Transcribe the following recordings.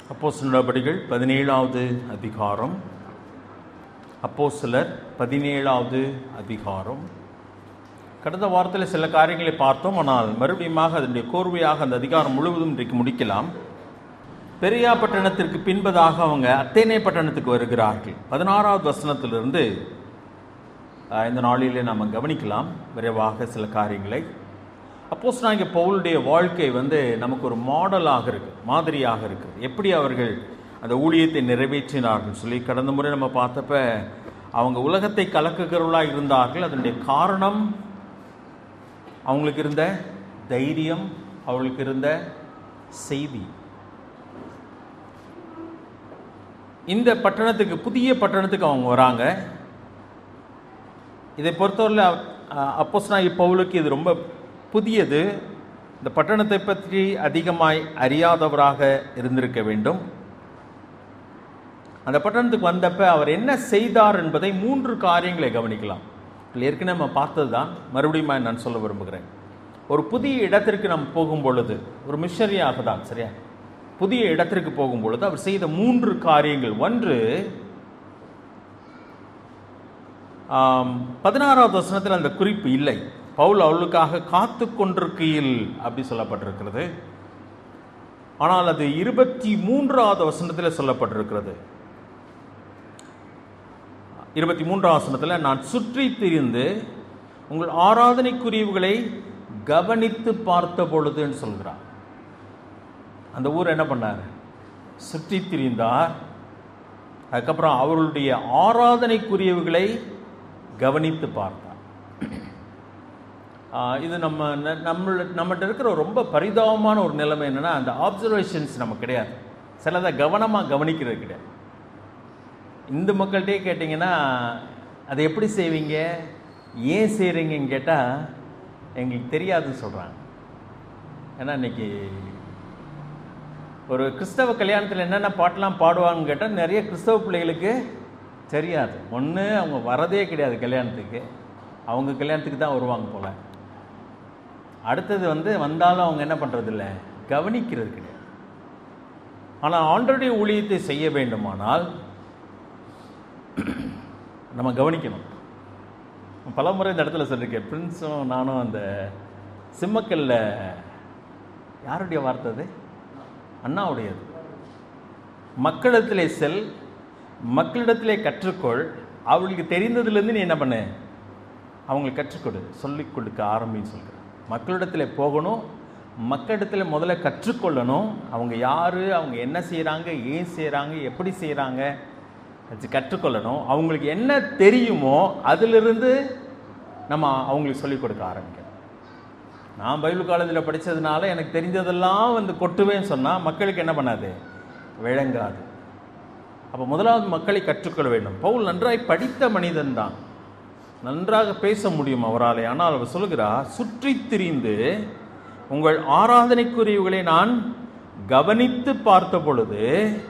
அப்போஸ்தலர் நடபடிகள் பதினேழாவது அதிகாரம் அப்போஸ்தலர் பதினேழாவது அதிகாரம் கடந்த வாரத்தில் சில காரியங்களை பார்த்தோம் ஆனால் மறுபடியுமாக அதனுடைய கோர்வையாக அந்த அதிகாரம் முழுவதும் இன்றைக்கு முடிக்கலாம் பெரியா பட்டணத்திற்கு பின்பதாக அவங்க அத்தேனே பட்டணத்துக்கு வருகிறார்கள் பதினாறாவது வசனத்திலிருந்து அஹ், இந்த நாளிலே நாம் கவனிக்கலாம் விரைவாக சில காரியங்களை அப்போஸ் நாங்கள் பவுலுடைய வாழ்க்கை வந்து நமக்கு ஒரு மாடலாக இருக்கு மாதிரியாக இருக்கு எப்படி அவர்கள் அந்த ஊழியத்தை நிறைவேற்றினார்கள் சொல்லி கடந்த முறை நம்ம பார்த்தப்ப அவங்க உலகத்தை கலக்குகிறவர்களாக இருந்தார்கள் அதனுடைய காரணம் அவங்களுக்கு இருந்த தைரியம் அவங்களுக்கு இருந்த செய்தி இந்த பட்டணத்துக்கு புதிய பட்டணத்துக்கு அவங்க வராங்க இதை பொறுத்தவரையில் அப்போஸ் நான் பவுலுக்கு இது ரொம்ப புதியது இந்த பட்டணத்தை பற்றி அதிகமாய் அறியாதவராக இருந்திருக்க வேண்டும் அந்த பட்டணத்துக்கு வந்தப்ப அவர் என்ன செய்தார் என்பதை மூன்று காரியங்களை கவனிக்கலாம் இதுல ஏற்கனவே நம்ம பார்த்தது தான் மறுபடியும் நான் சொல்ல விரும்புகிறேன் ஒரு புதிய இடத்திற்கு நாம் போகும் பொழுது ஒரு மிஷரியாக தான் சரியா புதிய இடத்திற்கு போகும் பொழுது அவர் செய்த மூன்று காரியங்கள் ஒன்று ஆம், பதினாறாவது வசனத்தில் அந்த குறிப்பு இல்லை பவுல் அவளுக்காக காத்து கொண்டிருக்கையில் அப்படி சொல்லப்பட்டிருக்கிறது ஆனால் அது இருபத்தி மூன்றாவது வசனத்தில் சொல்லப்பட்டிருக்கிறது இருபத்தி மூன்றாம் வசனத்தில் நான் சுற்றி திரிந்து உங்கள் ஆராதனைக்குரியவுகளை கவனித்து பார்த்த பொழுதுன்னு சொல்கிறார் அந்த ஊர் என்ன பண்ணார் சுற்றி திரிந்தார் அதுக்கப்புறம் அவர்களுடைய ஆராதனைக்குரியவுகளை கவனித்து பார்த்தார் ஆஹ் இது நம்ம ந- நம்ம நம்மகிட்ட இருக்கிற ரொம்ப பரிதாபமான ஒரு நிலைமை என்னன்னா அந்த ஆப்சர்வேஷன்ஸ் நமக்கு கிடையாது சிலதை கவனமாக கவனிக்கிறது கிடையாது இந்து மக்கள்கிட்டே கேட்டிங்கன்னா அதை எப்படி செய்வீங்க ஏன் செய்கிறீங்கன்னு கேட்டால் எங்களுக்கு தெரியாதுன்னு சொல்கிறாங்க ஏன்னா இன்னைக்கு ஒரு கிறிஸ்தவ கல்யாணத்தில் என்னென்ன பாட்டெலாம் பாடுவாங்கன்னு கேட்டால் நிறைய கிறிஸ்தவ பிள்ளைகளுக்கு தெரியாது ஒன்று அவங்க வரதே கிடையாது கல்யாணத்துக்கு அவங்க கல்யாணத்துக்கு தான் வருவாங்க போல் அடுத்தது வந்து வந்தாலும் அவங்க என்ன பண்ணுறதில்ல கவனிக்கிறது கிடையாது ஆனால் ஆல்ரெடி ஊழியத்தை செய்ய வேண்டுமானால் நம்ம கவனிக்கணும் பல முறை இந்த இடத்துல சொல்லியிருக்கேன் பிரின்ஸும் நானும் அந்த சிம்மக்கல்ல யாருடைய வார்த்தை அது அண்ணாவுடையது மக்களிடத்திலே செல் மக்களிடத்திலே கற்றுக்கொள் அவளுக்கு தெரிந்ததுலேருந்து நீ என்ன பண்ணு அவங்களுக்கு கற்றுக்கொடு சொல்லிக் கொடுக்க ஆரம்பின்னு சொல்கிறேன் மக்களிடத்தில் போகணும் மக்களிடத்தில் முதல்ல கற்றுக்கொள்ளணும் அவங்க யார் அவங்க என்ன செய்கிறாங்க ஏன் செய்கிறாங்க எப்படி செய்கிறாங்க அது கற்றுக்கொள்ளணும் அவங்களுக்கு என்ன தெரியுமோ அதிலிருந்து நம்ம அவங்களுக்கு சொல்லிக் கொடுக்க ஆரம்பிக்கணும் நான் பைபிள் காலேஜில் படித்ததுனால எனக்கு தெரிஞ்சதெல்லாம் வந்து கொட்டுவேன்னு சொன்னால் மக்களுக்கு என்ன பண்ணாது விளங்காது அப்போ முதலாவது மக்களை கற்றுக்கொள்ள வேண்டும் பவுல் நன்றாய் படித்த மனிதன் தான் நன்றாக பேச முடியும் அவராலே ஆனால் அவர் சொல்கிறார் சுற்றி திரிந்து உங்கள் ஆராதனைக்குரியவுகளை நான் கவனித்து பார்த்த பொழுது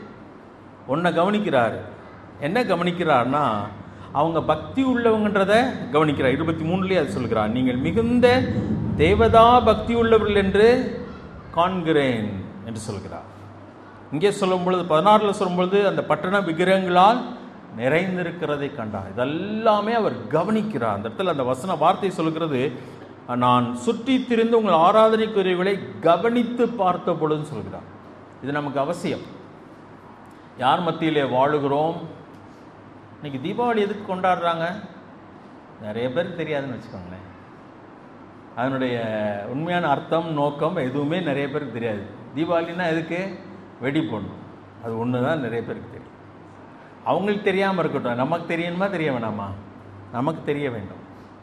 ஒன்றை கவனிக்கிறார் என்ன கவனிக்கிறார்னா அவங்க பக்தி உள்ளவங்கன்றத கவனிக்கிறார் இருபத்தி மூணுலேயே அது சொல்கிறார் நீங்கள் மிகுந்த தேவதா பக்தி உள்ளவர்கள் என்று காண்கிறேன் என்று சொல்கிறார் இங்கே சொல்லும் பொழுது பதினாறில் சொல்லும் பொழுது அந்த பட்டண விக்கிரகங்களால் நிறைந்திருக்கிறதை கண்டார் இதெல்லாமே அவர் கவனிக்கிறார் அந்த இடத்துல அந்த வசன வார்த்தை சொல்கிறது நான் சுற்றி திரிந்து உங்கள் ஆராதனைக்குரியவர்களை கவனித்து பார்த்த பொழுதுன்னு சொல்கிறார் இது நமக்கு அவசியம் யார் மத்தியிலே வாழுகிறோம் இன்னைக்கு தீபாவளி எதுக்கு கொண்டாடுறாங்க நிறைய பேருக்கு தெரியாதுன்னு வச்சுக்கோங்களேன் அதனுடைய உண்மையான அர்த்தம் நோக்கம் எதுவுமே நிறைய பேருக்கு தெரியாது தீபாவளின்னா எதுக்கு வெடி போடணும் அது ஒன்று தான் நிறைய பேருக்கு தெரியும் அவங்களுக்கு தெரியாமல் இருக்கட்டும் நமக்கு தெரியணுமா தெரிய வேணாமா நமக்கு தெரிய வேண்டும்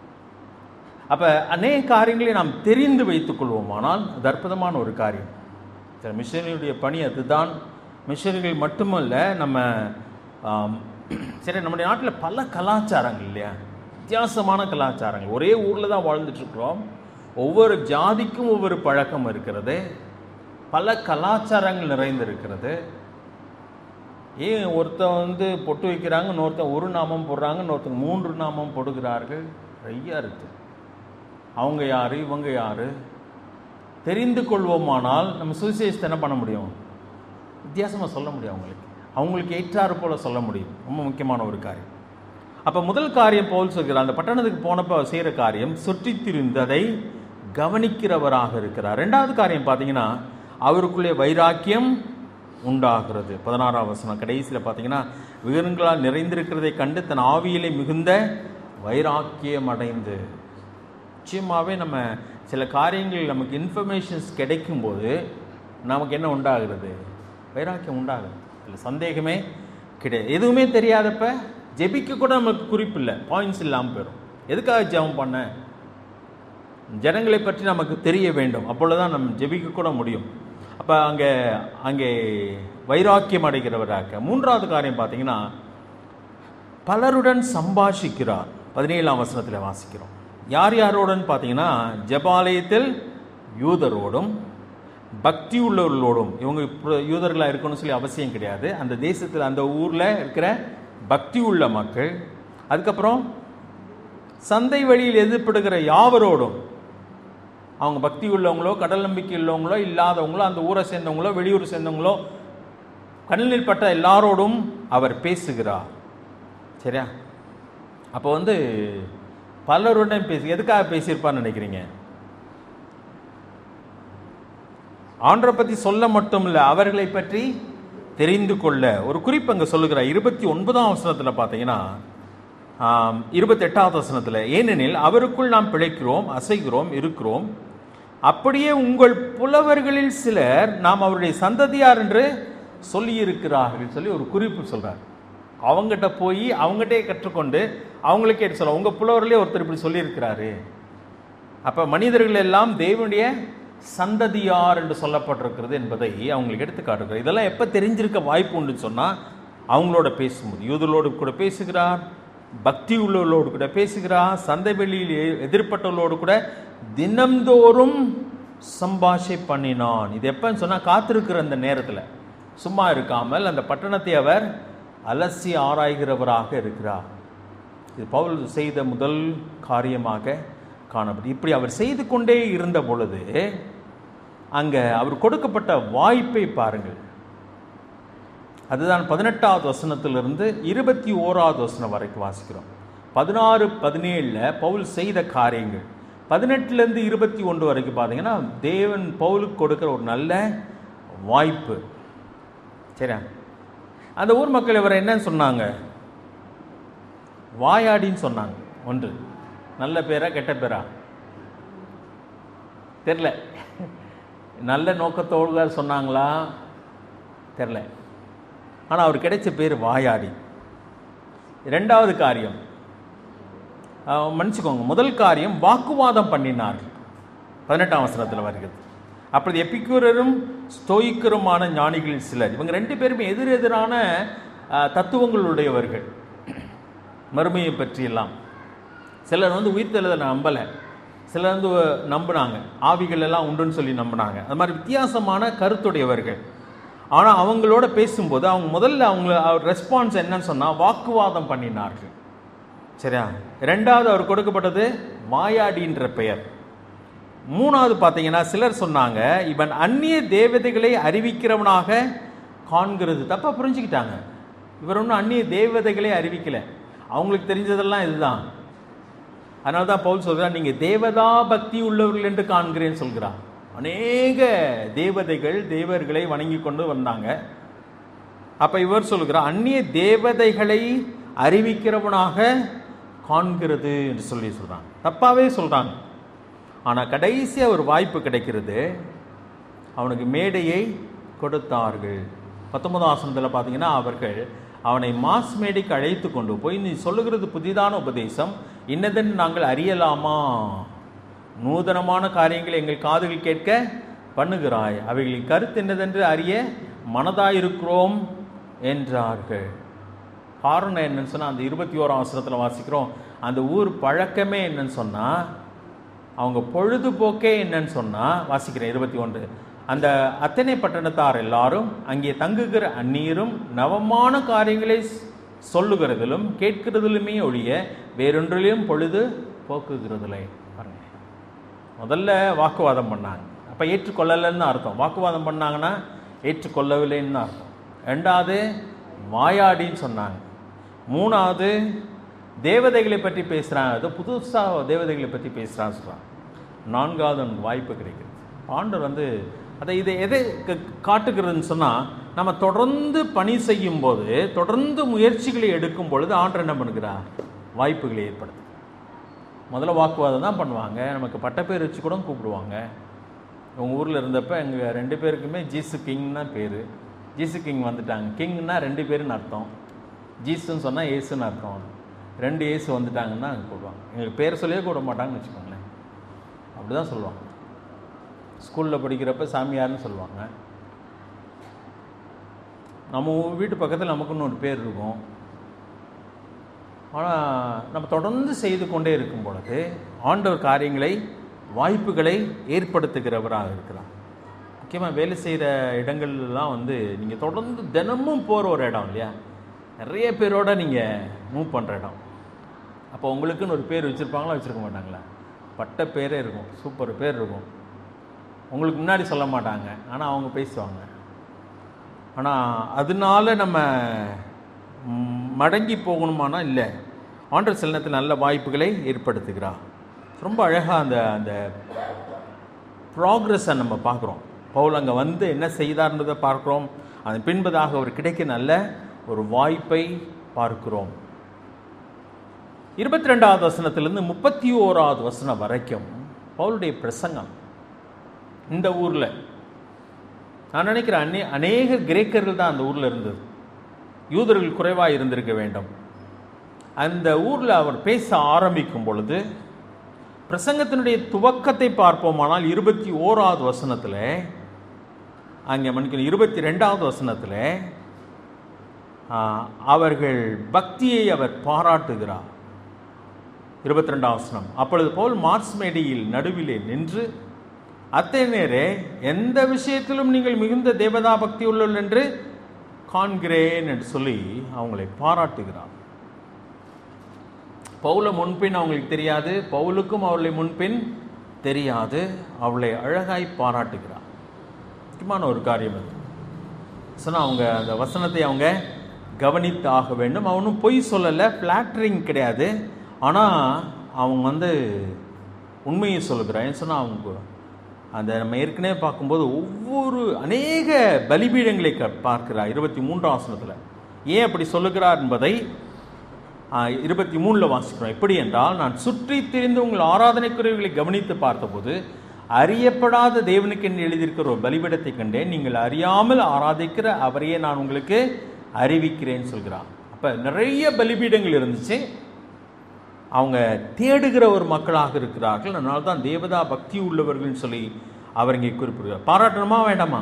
அப்போ அநேக காரியங்களை நாம் தெரிந்து வைத்துக் கொள்வோமானால் அது அற்புதமான ஒரு காரியம் சரி மிஷனரியுடைய பணி அதுதான் மிஷனரிகள் மட்டுமல்ல நம்ம ஆம், சரி நம்முடைய நாட்டில் பல கலாச்சாரங்கள் இல்லையா வித்தியாசமான கலாச்சாரங்கள் ஒரே ஊரில் தான் வாழ்ந்துட்டுருக்குறோம் ஒவ்வொரு ஜாதிக்கும் ஒவ்வொரு பழக்கம் இருக்கிறது பல கலாச்சாரங்கள் நிறைந்திருக்கிறது ஏன் ஒருத்தன் வந்து பொட்டு வைக்கிறாங்க இன்னொருத்தன் ஒரு நாமம் போடுறாங்க இன்னொருத்தன் மூன்று நாமம் போடுகிறார்கள் நிறையா இருக்குது அவங்க யார் இவங்க யார் தெரிந்து கொள்வோமானால் நம்ம சுவிசேஷத்தை என்ன பண்ண முடியும் வித்தியாசமாக சொல்ல முடியும் அவங்களுக்கு அவங்களுக்கு ஏற்றாறு போல சொல்ல முடியும் ரொம்ப முக்கியமான ஒரு காரியம் அப்போ முதல் காரியம் போல் சொல்கிறார் அந்த பட்டணத்துக்கு போனப்போ அவர் செய்கிற காரியம் சுற்றித் திரிந்ததை கவனிக்கிறவராக இருக்கிறார் ரெண்டாவது காரியம் பார்த்தீங்கன்னா அவருக்குள்ளே வைராக்கியம் உண்டாகிறது பதினாறாம் வசனம் கடைசியில் பார்த்தீங்கன்னா விவரங்களால் நிறைந்திருக்கிறதை கண்டு தன் ஆவியிலே மிகுந்த வைராக்கியம் அடைந்து நிச்சயமாகவே நம்ம சில காரியங்கள் நமக்கு இன்ஃபர்மேஷன்ஸ் கிடைக்கும்போது நமக்கு என்ன உண்டாகிறது வைராக்கியம் உண்டாகுது இல்லை சந்தேகமே கிடையாது எதுவுமே தெரியாதப்ப ஜெபிக்க கூட நமக்கு குறிப்பு இல்லை பாயிண்ட்ஸ் இல்லாமல் போயிடும் எதுக்காக ஜெபம் பண்ண ஜனங்களை பற்றி நமக்கு தெரிய வேண்டும் அப்பொழுதுதான் நம்ம ஜெபிக்க கூட முடியும் அப்போ அங்கே அங்கே வைராக்கியம் அடைகிறவராக மூன்றாவது காரியம் பார்த்தீங்கன்னா பலருடன் சம்பாஷிக்கிறார் பதினேழாம் வசனத்தில் வாசிக்கிறோம் யார் யாரோடன் பார்த்தீங்கன்னா ஜபாலயத்தில் யூதரோடும் பக்தி உள்ளவர்களோடும் இவங்க இப்போ யூதர்களாக இருக்கணும்னு சொல்லி அவசியம் கிடையாது அந்த தேசத்தில் அந்த ஊரில் இருக்கிற பக்தி உள்ள மக்கள் அதுக்கப்புறம் சந்தை வழியில் எதிர்ப்படுகிற யாவரோடும் அவங்க பக்தி உள்ளவங்களோ கடல் நம்பிக்கை உள்ளவங்களோ இல்லாதவங்களோ அந்த ஊரை சேர்ந்தவங்களோ வெளியூர் சேர்ந்தவங்களோ கண்ணில் பட்ட எல்லாரோடும் அவர் பேசுகிறார் சரியா அப்போ வந்து பலருடன் பேசி எதுக்காக பேசியிருப்பான்னு நினைக்கிறீங்க ஆண்டரை பற்றி சொல்ல மட்டும் இல்லை அவர்களை பற்றி தெரிந்து கொள்ள ஒரு குறிப்பு அங்கே சொல்லுகிறார் இருபத்தி ஒன்பதாம் வசனத்தில் பார்த்தீங்கன்னா இருபத்தெட்டாவது வசனத்தில் ஏனெனில் அவருக்குள் நாம் பிழைக்கிறோம் அசைகிறோம் இருக்கிறோம் அப்படியே உங்கள் புலவர்களில் சிலர் நாம் அவருடைய சந்ததியார் என்று சொல்லியிருக்கிறார்கள் சொல்லி ஒரு குறிப்பு சொல்றார் அவங்ககிட்ட போய் அவங்ககிட்டே கற்றுக்கொண்டு அவங்களுக்கே சொல்ல உங்கள் புலவர்களே ஒருத்தர் இப்படி சொல்லியிருக்கிறாரு அப்போ மனிதர்கள் எல்லாம் தேவனுடைய சந்ததியார் என்று சொல்லப்பட்டிருக்கிறது என்பதை அவங்களுக்கு எடுத்து காட்டுகிறார் இதெல்லாம் எப்போ தெரிஞ்சிருக்க வாய்ப்பு உண்டுன்னு சொன்னால் அவங்களோட பேசும்போது யூதர்களோடு கூட பேசுகிறார் பக்தி உள்ளவர்களோடு கூட பேசுகிறார் சந்தை வெளியில் எ- எதிர்ப்பட்டவர்களோடு கூட தினம்தோறும் சம்பாஷை பண்ணினான் இது எப்பன்னு சொன்னால் காத்திருக்கிற அந்த நேரத்தில் சும்மா இருக்காமல் அந்த பட்டணத்தை அவர் அலசி ஆராய்கிறவராக இருக்கிறார் இது பவுல் செய்த முதல் காரியமாக காணப்படும் இப்படி அவர் செய்து கொண்டே இருந்த பொழுது அங்கே அவர் கொடுக்கப்பட்ட வாய்ப்பை பாருங்கள் அதுதான் பதினெட்டாவது வசனத்திலிருந்து இருபத்தி ஓராவது வசனம் வரைக்கும் வாசிக்கிறோம் பதினாறு பதினேழில் பவுல் செய்த காரியங்கள் பதினெட்டுலேருந்து இருபத்தி ஒன்று வரைக்கும் பார்த்தீங்கன்னா தேவன் பவுலுக்கு கொடுக்குற ஒரு நல்ல வாய்ப்பு சரியா அந்த ஊர் மக்கள் இவரை என்னன்னு சொன்னாங்க வாயாடின்னு சொன்னாங்க ஒன்று நல்ல பேரா கெட்ட பேரா தெரில நல்ல நோக்கத்தோடு தான் சொன்னாங்களா தெரில ஆனால் அவர் கிடைச்ச பேர் வாயாடி ரெண்டாவது காரியம் அஹ், மன்னிச்சுக்கோங்க முதல் காரியம் வாக்குவாதம் பண்ணினார்கள் பதினெட்டாம் வசனத்தில் வருகிறது அப்படி எப்பிக்கூரரும் ஸ்தோயிக்கருமான ஞானிகளில் சிலர் இவங்க ரெண்டு பேருமே எதிரெதிரான அஹ், தத்துவங்களுடையவர்கள் மறுமையை பற்றியெல்லாம் சிலர் வந்து உயிர்த்தெழுத நம்பலை சிலர் வந்து நம்பினாங்க ஆவிகள் எல்லாம் உண்டுன்னு சொல்லி நம்பினாங்க அது மாதிரி வித்தியாசமான கருத்துடையவர்கள் ஆனால் அவங்களோட பேசும்போது அவங்க முதல்ல அவங்க ரெஸ்பான்ஸ் என்னன்னு சொன்னால் வாக்குவாதம் பண்ணினார்கள் சரியா ரெண்டாவது அவர் கொடுக்கப்பட்டது மாயாடின்ற பெயர் மூணாவது பார்த்தீங்கன்னா சிலர் சொன்னாங்க இவன் அந்நிய தேவதைகளை அறிவிக்கிறவனாக காண்கிறது தப்பா புரிஞ்சுக்கிட்டாங்க இவர் ஒன்றும் அந்நிய தேவதைகளை அறிவிக்கல அவங்களுக்கு தெரிஞ்சதெல்லாம் இதுதான் அதனால தான் பவுல் சொல்கிறார் நீங்கள் தேவதா பக்தி உள்ளவர்கள் என்று காண்கிறேன்னு சொல்கிறார் அநேக தேவதைகள் தேவர்களை வணங்கி கொண்டு வந்தாங்க அப்போ இவர் சொல்கிறார் அந்நிய தேவதைகளை அறிவிக்கிறவனாக காண்கிறது என்று சொல்லி சொல்கிறாங்க தப்பாகவே சொல்கிறாங்க ஆனால் கடைசியாக ஒரு வாய்ப்பு கிடைக்கிறது அவனுக்கு மேடையை கொடுத்தார்கள் பத்தொன்பதாம் ஆசனத்தில் பார்த்தீங்கன்னா அவர்கள் அவனை மாஸ் மேடைக்கு அழைத்து கொண்டு போய் நீ சொல்லுகிறது புதிதான உபதேசம் இன்னதென்று நாங்கள் அறியலாமா நூதனமான காரியங்களை எங்கள் காதுகள் கேட்க பண்ணுகிறாய் அவைகளின் கருத்து என்னதென்று அறிய மனதாயிருக்கிறோம் என்றார்கள் காரணம் என்னன்னு சொன்னால் அந்த இருபத்தி ஓராம் அவசரத்தில் வாசிக்கிறோம் அந்த ஊர் பழக்கமே என்னன்னு சொன்னால் அவங்க பொழுதுபோக்கே என்னன்னு சொன்னால் வாசிக்கிறேன் இருபத்தி ஒன்று அந்த அத்தனை பட்டணத்தார் எல்லாரும் அங்கே தங்குகிற அந்நீரும் நவமான காரியங்களை ஸ்- சொல்லுகிறதிலும் கேட்கிறதிலுமே ஒழிய வேறொன்றிலும் பொழுது போக்குகிறதில்லை பாருங்க முதல்ல வாக்குவாதம் பண்ணாங்க அப்போ ஏற்றுக்கொள்ளலைன்னு அர்த்தம் வாக்குவாதம் பண்ணாங்கன்னா ஏற்றுக்கொள்ளவில்லைன்னு அர்த்தம் ரெண்டாவது வாயாடின்னு சொன்னாங்க மூணாவது தேவதைகளை பற்றி பேசுகிறாங்க ஏதோ புதுசாக தேவதைகளை பற்றி பேசுகிறான்னு சொல்கிறாங்க நான்காவது அவனுக்கு வாய்ப்பு கிடைக்குது ஆண்டவர் வந்து அதை இதை எதை க- காட்டுகிறதுன்னு சொன்னால் நம்ம தொடர்ந்து பணி செய்யும் போது தொடர்ந்து முயற்சிகளை எடுக்கும் பொழுது ஆண்டவர் என்ன பண்ணுகிறார் வாய்ப்புகளை ஏற்படுத்து முதல்ல வாக்குவாதம் தான் பண்ணுவாங்க நமக்கு பட்டப்பேர் வச்சு கூட கூப்பிடுவாங்க உங்கள் ஊரில் இருந்தப்ப எங்கள் ரெண்டு பேருக்குமே ஜீசு கிங்னா பேர் ஜீசு கிங் வந்துட்டாங்க கிங்னா ரெண்டு பேருன்னு அர்த்தம் ஜீசுன்னு சொன்னால் ஏசுன்னு அர்த்தம் ரெண்டு ஏசு வந்துட்டாங்கன்னா அங்கே கூப்பிடுவாங்க எங்களுக்கு பேர் சொல்லியே கூட மாட்டாங்கன்னு வச்சுக்கோங்களேன் அப்படி தான் சொல்லுவாங்க ஸ்கூலில் படிக்கிறப்ப சாமியார்னு சொல்லுவாங்க நம்ம வீட்டு பக்கத்தில் நமக்குன்னு ஒரு பேர் இருக்கும் ஆனால் நம்ம தொடர்ந்து செய்து கொண்டே இருக்கும் பொழுது ஆண்டவர் காரியங்களை வாய்ப்புகளை ஏற்படுத்துகிறவராக இருக்கிறார் முக்கியமாக வேலை செய்கிற இடங்கள்லாம் வந்து நீங்கள் தொடர்ந்து தினமும் போகிற ஒரு இடம் இல்லையா நிறைய பேரோட நீங்கள் மூவ் பண்ணுற இடம் அப்போ உங்களுக்குன்னு ஒரு பேர் வச்சுருப்பாங்களா வச்சுருக்க மாட்டாங்களா பட்ட பேரே இருக்கும் சூப்பர் பேர் இருக்கும் உங்களுக்கு முன்னாடி சொல்ல மாட்டாங்க ஆனால் அவங்க பேசுவாங்க ஆனால் அதனால நம்ம ம், மடங்கி போகணுமானா இல்லை ஆண்டர் சில நேரத்தில் நல்ல வாய்ப்புகளை ஏற்படுத்துகிறார் ரொம்ப அழகாக அந்த அந்த ப்ராக்ரஸை நம்ம பார்க்குறோம் பவுல் அங்கே வந்து என்ன செய்தார்ன்றதை பார்க்குறோம் அதன் பின்பதாக அவர் கிடைக்க நல்ல ஒரு வாய்ப்பை பார்க்கிறோம் இருபத்தி ரெண்டாவது வசனத்திலிருந்து முப்பத்தி ஓராவது வசனம் வரைக்கும் பவுலுடைய பிரசங்கம் இந்த ஊரில் நான் நினைக்கிறேன் அநே அநேக கிரேக்கர்கள் தான் அந்த ஊரில் இருந்தது யூதர்கள் குறைவாக இருந்திருக்க வேண்டும் அந்த ஊரில் அவர் பேச ஆரம்பிக்கும் பொழுது பிரசங்கத்தினுடைய துவக்கத்தை பார்ப்போமானால் இருபத்தி ஓராவது வசனத்தில் அங்கே மன்னிக்கணும் இருபத்தி ரெண்டாவது வசனத்தில் அவர்கள் பக்தியை அவர் பாராட்டுகிறார் இருபத்தி ரெண்டாம் வசனம் அப்பொழுது போல் மார்ஸ் மேடையில் நடுவிலே நின்று அத்தேனேரே எந்த விஷயத்திலும் நீங்கள் மிகுந்த தேவதா பக்தி உள்ளல் என்று காண்கிறேன் என்று சொல்லி அவங்களை பாராட்டுகிறார் பவுல முன்பின் அவங்களுக்கு தெரியாது பவுலுக்கும் அவளை முன்பின் தெரியாது அவளை அழகாய் பாராட்டுகிறார் முக்கியமான ஒரு காரியம் அது சொன்னால் அவங்க அந்த வசனத்தை அவங்க கவனித்து ஆக வேண்டும் அவனும் பொய் சொல்லலை ஃப்ளாட்ரிங் கிடையாது ஆனால் அவங்க வந்து உண்மையை சொல்லுகிறான் ஏன்னு சொன்னால் அவங்க அந்த நம்ம ஏற்கனவே பார்க்கும்போது ஒவ்வொரு அநேக பலிபீடங்களை க பார்க்கிறார் இருபத்தி மூன்றாம் வசனத்தில் ஏன் அப்படி சொல்லுகிறார் என்பதை இருபத்தி மூணில் வாசிக்கிறோம் எப்படி என்றால் நான் சுற்றி திரிந்து உங்கள் ஆராதனைக்குரியவர்களை கவனித்து பார்த்தபோது அறியப்படாத தேவனுக்கு என்று எழுதியிருக்கிற ஒரு பலிபீடத்தை கண்டேன் நீங்கள் அறியாமல் ஆராதிக்கிற அவரையே நான் உங்களுக்கு அறிவிக்கிறேன்னு சொல்கிறான் அப்போ நிறைய பலிபீடங்கள் இருந்துச்சு அவங்க தேடுகிற ஒரு மக்களாக இருக்கிறார்கள் அதனால தான் தேவதா பக்தி உள்ளவர்கள்னு சொல்லி அவர் இங்கே குறிப்பிடுகிறார் பாராட்டணுமா வேண்டாமா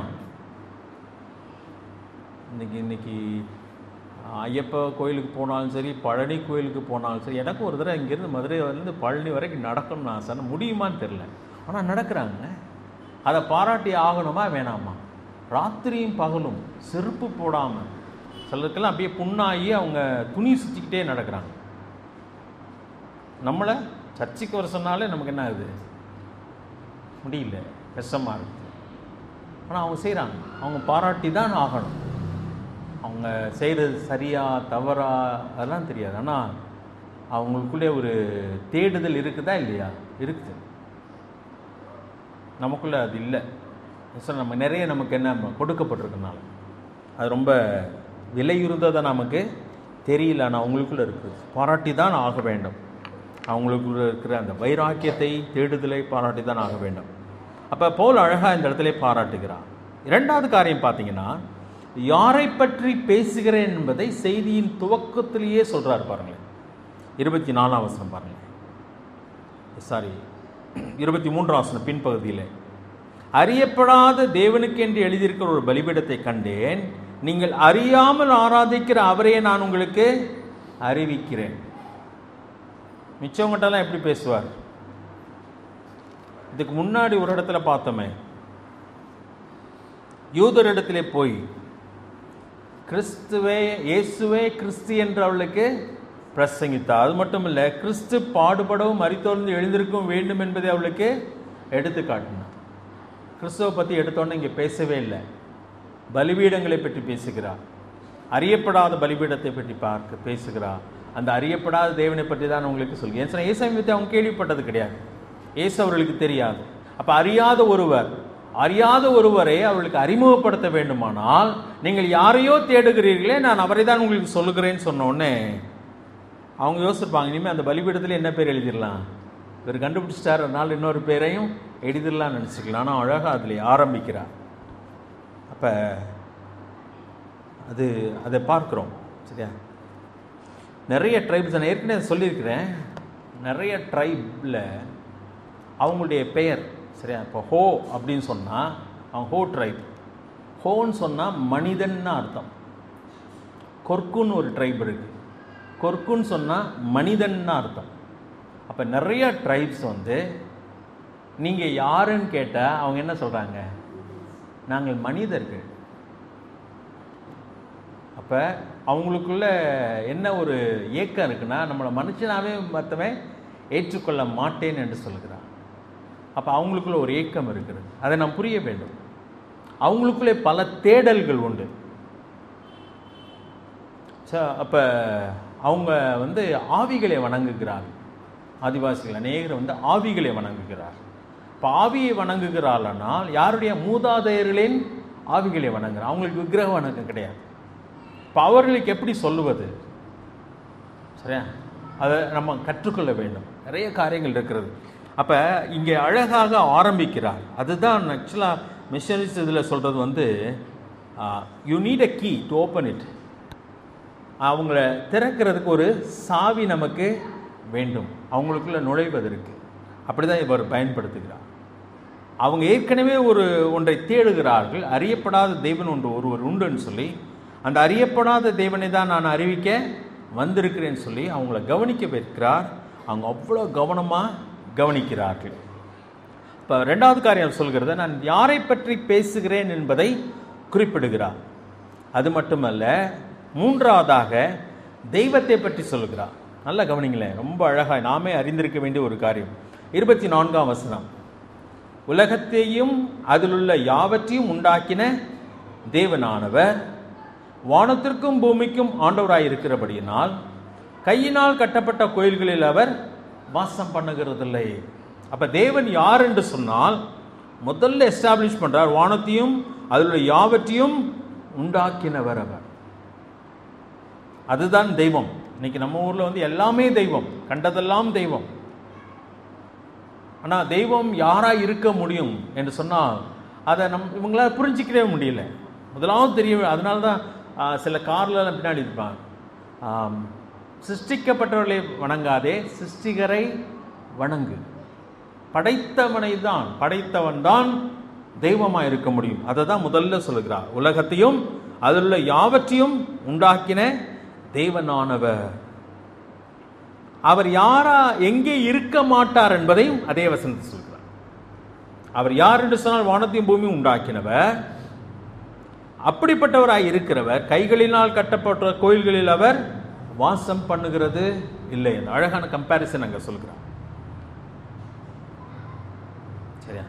இன்னைக்கு இன்னைக்கு ஐயப்ப கோயிலுக்கு போனாலும் சரி பழனி கோயிலுக்கு போனாலும் சரி எனக்கு ஒரு தடவை இங்கேருந்து மதுரையிலேருந்து பழனி வரைக்கும் நடக்கணும்னு ஆசை முடியுமான்னு தெரில ஆனால் நடக்கிறாங்க அதை பாராட்டி ஆகணுமா வேணாமா ராத்திரியும் பகலும் செருப்பு போடாமல் சிலருக்கெல்லாம் அப்படியே புண்ணாகி அவங்க துணி சுற்றிக்கிட்டே நடக்கிறாங்க நம்மளை சர்ச்சுக்கு வர சொன்னாலே நமக்கு என்ன ஆகுது முடியல கஷ்டமாக இருக்குது ஆனால் அவங்க செய்கிறாங்க அவங்க பாராட்டி தான் ஆகணும் அவங்க செய்கிறது சரியா தவறா அதெல்லாம் தெரியாது ஆனால் அவங்களுக்குள்ளே ஒரு தேடுதல் இருக்குதா இல்லையா இருக்குது நமக்குள்ளே அது இல்லை சார் நம்ம நிறைய நமக்கு என்ன கொடுக்கப்பட்டிருக்கனால அது ரொம்ப விலையுறுந்ததாக நமக்கு தெரியல ஆனால் அவங்களுக்குள்ளே இருக்குது பாராட்டி தான் ஆக வேண்டும் அவங்களுக்குள்ள இருக்கிற அந்த வைராக்கியத்தை தேடுதலை பாராட்டி தான் ஆக வேண்டும் அப்போ போல் அழகாக இந்த இடத்துல பாராட்டுகிறார் இரண்டாவது காரியம் பார்த்தீங்கன்னா யாரை பற்றி பேசுகிறேன் என்பதை செய்தியின் துவக்கத்திலேயே சொல்கிறார் பாருங்களேன் இருபத்தி நாலாம் வசனம் பாருங்கள் சாரி இருபத்தி மூன்றாம் வசனம் பின்பகுதியில் அறியப்படாத தேவனுக்கு என்று எழுதியிருக்கிற ஒரு பலிபீடத்தை கண்டேன் நீங்கள் அறியாமல் ஆராதிக்கிற அவரையே நான் உங்களுக்கு அறிவிக்கிறேன் மிச்சவங்கள்ட்டெல்லாம் எப்படி பேசுவார் இதுக்கு முன்னாடி ஒரு இடத்துல பார்த்தோமே யூதரிடத்திலே போய் கிறிஸ்துவே இயேசுவே கிறிஸ்து என்று அவளுக்கு பிரசங்கித்தார் அது மட்டும் இல்லை கிறிஸ்து பாடுபடவும் மறித்தோர்ந்து எழுந்திருக்கவும் வேண்டும் என்பதை அவளுக்கு எடுத்து காட்டினார் கிறிஸ்துவை பற்றி எடுத்தோன்னே இங்கே பேசவே இல்லை பலிபீடங்களை பற்றி பேசுகிறார் அறியப்படாத பலிபீடத்தை பற்றி பார்க்க பேசுகிறார் அந்த அறியப்படாத தேவனை பற்றி தான் உங்களுக்கு சொல்லு ஏன் சொன்னால் ஏசாமி பற்றி அவங்க கேள்விப்பட்டது கிடையாது ஏசு அவர்களுக்கு தெரியாது அப்போ அறியாத ஒருவர் அறியாத ஒருவரை அவர்களுக்கு அறிமுகப்படுத்த வேண்டுமானால் நீங்கள் யாரையோ தேடுகிறீர்களே நான் அவரை தான் உங்களுக்கு சொல்லுகிறேன்னு சொன்ன உடனே அவங்க யோசிப்பாங்க இனிமேல் அந்த பலிபீடத்தில் என்ன பேர் எழுதிடலாம் இவர் கண்டுபிடிச்சிட்டார் அதனால் இன்னொரு பேரையும் எழுதிடலாம்னு நினச்சிக்கலாம் ஆனால் அழகாக அதில் ஆரம்பிக்கிறார் அப்போ அது அதை பார்க்குறோம் சரியா நிறைய ட்ரைப்ஸ் நான் ஏற்கனவே சொல்லியிருக்கிறேன் நிறைய ட்ரைபில் அவங்களுடைய பெயர் சரியா இப்போ ஹோ அப்படின்னு சொன்னால் அவன் ஹோ ட்ரைப் ஹோன்னு சொன்னால் மனிதன்னு அர்த்தம் கொர்க்குன்னு ஒரு ட்ரைப் இருக்குது கொர்க்குன்னு சொன்னால் மனிதன்னு அர்த்தம் அப்போ நிறைய ட்ரைப்ஸ் வந்து நீங்கள் யாருன்னு கேட்டால் அவங்க என்ன சொல்கிறாங்க நாங்கள் மனிதர்கள் அப்போ அவங்களுக்குள்ள என்ன ஒரு ஏக்கம் இருக்குன்னா நம்மளை மனுஷனாவே மற்றவன் ஏற்றுக்கொள்ள மாட்டேன் என்று சொல்கிறான் அப்போ அவங்களுக்குள்ள ஒரு ஏக்கம் இருக்கிறது அதை நாம் புரிய வேண்டும் அவங்களுக்குள்ளே பல தேடல்கள் உண்டு ஸோ அப்போ அவங்க வந்து ஆவிகளை வணங்குகிறார் ஆதிவாசிகள் அநேகர் வந்து ஆவிகளை வணங்குகிறார் இப்போ ஆவியை வணங்குகிறாள்னால் யாருடைய மூதாதையர்களின் ஆவிகளை வணங்குறார் அவங்களுக்கு விக்கிரக வணக்கம் கிடையாது இப்போ அவர்களுக்கு எப்படி சொல்லுவது சரியா அதை நம்ம கற்றுக்கொள்ள வேண்டும் நிறைய காரியங்கள் இருக்கிறது அப்போ இங்கே அழகாக ஆரம்பிக்கிறார் அதுதான் ஆக்சுவலாக மிஷனரிஸ் இதில் சொல்கிறது வந்து you need a key to open it அவங்கள திறக்கிறதுக்கு ஒரு சாவி நமக்கு வேண்டும் அவங்களுக்குள்ள நுழைவதற்கு அப்படி தான் இவர் பயன்படுத்துகிறார் அவங்க ஏற்கனவே ஒரு ஒன்றை தேடுகிறார்கள் அறியப்படாத தெய்வன் ஒன்று ஒருவர் உண்டுன்னு சொல்லி அந்த அறியப்படாத தேவனை தான் நான் அறிவிக்க வந்திருக்கிறேன்னு சொல்லி அவங்கள கவனிக்க வைக்கிறார் அவங்க அவ்வளோ கவனமாக கவனிக்கிறார்கள் இப்போ ரெண்டாவது காரியம் சொல்கிறது நான் யாரை பற்றி பேசுகிறேன் என்பதை குறிப்பிடுகிறார் அது மட்டுமல்ல மூன்றாவதாக தெய்வத்தை பற்றி சொல்லுகிறார் நல்லா கவனிங்களேன் ரொம்ப அழகாக நாமே அறிந்திருக்க வேண்டிய ஒரு காரியம் இருபத்தி நான்காம் வசனம் உலகத்தையும் அதிலுள்ள யாவற்றையும் உண்டாக்கின தேவனானவர் வானத்திற்கும் பூமிக்கும் ஆண்டவராய் இருக்கிறபடியினால் கையினால் கட்டப்பட்ட கோயில்களில் அவர் வாசம் பண்ணுகிறதில்லை அப்ப தேவன் யார் என்று சொன்னால் முதல்ல எஸ்டாப்ளிஷ் பண்றார் வானத்தையும் அதில் யாவற்றையும் உண்டாக்கினவர் அவர் அதுதான் தெய்வம் இன்னைக்கு நம்ம ஊர்ல வந்து எல்லாமே தெய்வம் கண்டதெல்லாம் தெய்வம் ஆனா தெய்வம் யாரா இருக்க முடியும் என்று சொன்னால் அதை நம் இவங்களால புரிஞ்சிக்கவே முடியல முதலாவது தெரிய அதனால தான் ஆ, சில கார்லாம் பின்னாடி இருப்பாங்க ஆம், சிருஷ்டிக்கப்பட்டவர்களை வணங்காதே சிருஷ்டிகரை வணங்கு படைத்தவனை தான் படைத்தவன் தான் தெய்வமாக இருக்க முடியும் அதை தான் முதல்ல சொல்லுகிறார் உலகத்தையும் அதில் உள்ள யாவற்றையும் உண்டாக்கின தெய்வனானவர் அவர் யாரா எங்கே இருக்க மாட்டார் என்பதையும் அதே வசனத்தை சொல்கிறார் அவர் யார் என்று சொன்னால் வானத்தையும் பூமியும் உண்டாக்கினவர் அப்படிப்பட்டவராய் இருக்கிறவர் கைகளினால் கட்டப்பட்ட கோயில்களில் அவர் வாசம் பண்ணுகிறது இல்லை அந்த அழகான கம்பாரிசன் அங்க சொல்கிறார் சரியா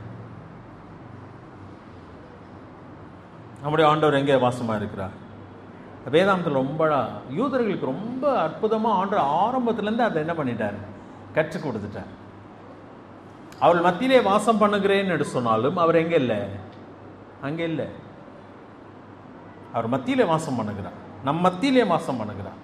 நம்முடைய ஆண்டவர் எங்கே வாசமா இருக்கிறார் வேதாந்தத்தில் ரொம்ப அழகா- யூதர்களுக்கு ரொம்ப அற்புதமா ஆண்டவர் ஆரம்பத்திலேருந்து அதை என்ன பண்ணிட்டார் கற்றுக் கொடுத்துட்டார் அவள் மத்தியிலே வாசம் பண்ணுகிறேன் என்று சொன்னாலும் அவர் எங்க இல்லை அங்கே இல்லை அவர் மத்தியிலே வாசம் பண்ணுகிறார் நம் மத்தியிலே வாசம் பண்ணுகிறார்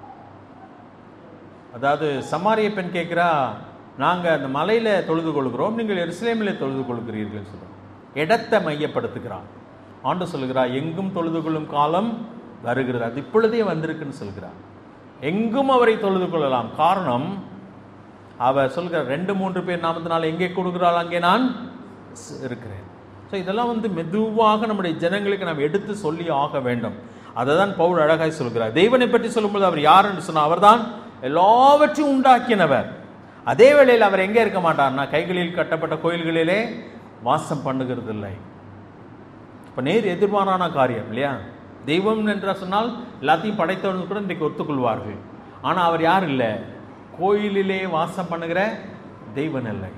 அதாவது சமாரிய பெண் கேட்குறா நாங்கள் அந்த மலையில தொழுது கொள்கிறோம் நீங்கள் எருசலேமிலே தொழுது கொள்கிறீர்கள் சொல்கிறோம் இடத்தை மையப்படுத்துகிறான் ஆண்டு சொல்கிறார் எங்கும் தொழுது கொள்ளும் காலம் வருகிறது அது இப்பொழுதே வந்திருக்குன்னு சொல்கிறார் எங்கும் அவரை தொழுது கொள்ளலாம் காரணம் அவர் சொல்கிறார் ரெண்டு மூன்று பேர் நாமத்தினால் எங்கே கொடுக்கிறாள் அங்கே நான் ஸ்- இருக்கிறேன் ஸோ இதெல்லாம் வந்து மெதுவாக நம்முடைய ஜனங்களுக்கு நாம் எடுத்து சொல்லி ஆக வேண்டும் அதை தான் பவுல் அழகாய் சொல்கிறார் தெய்வனை பற்றி சொல்லும்போது அவர் யார் என்று சொன்னால் அவர்தான் எல்லாவற்றையும் உண்டாக்கினவர் அதே வேளையில் அவர் எங்கே இருக்க மாட்டார்னா கைகளில் கட்டப்பட்ட கோயில்களிலே வாசம் பண்ணுகிறது இல்லை இப்போ நேர் எதிர்மாறான காரியம் இல்லையா தெய்வம் என்று சொன்னால் எல்லாத்தையும் படைத்தவர்கள் கூட இன்றைக்கு ஒத்துக்கொள்வார்கள் ஆனால் அவர் யார் இல்லை கோயிலிலே வாசம் பண்ணுகிற தெய்வன் இல்லை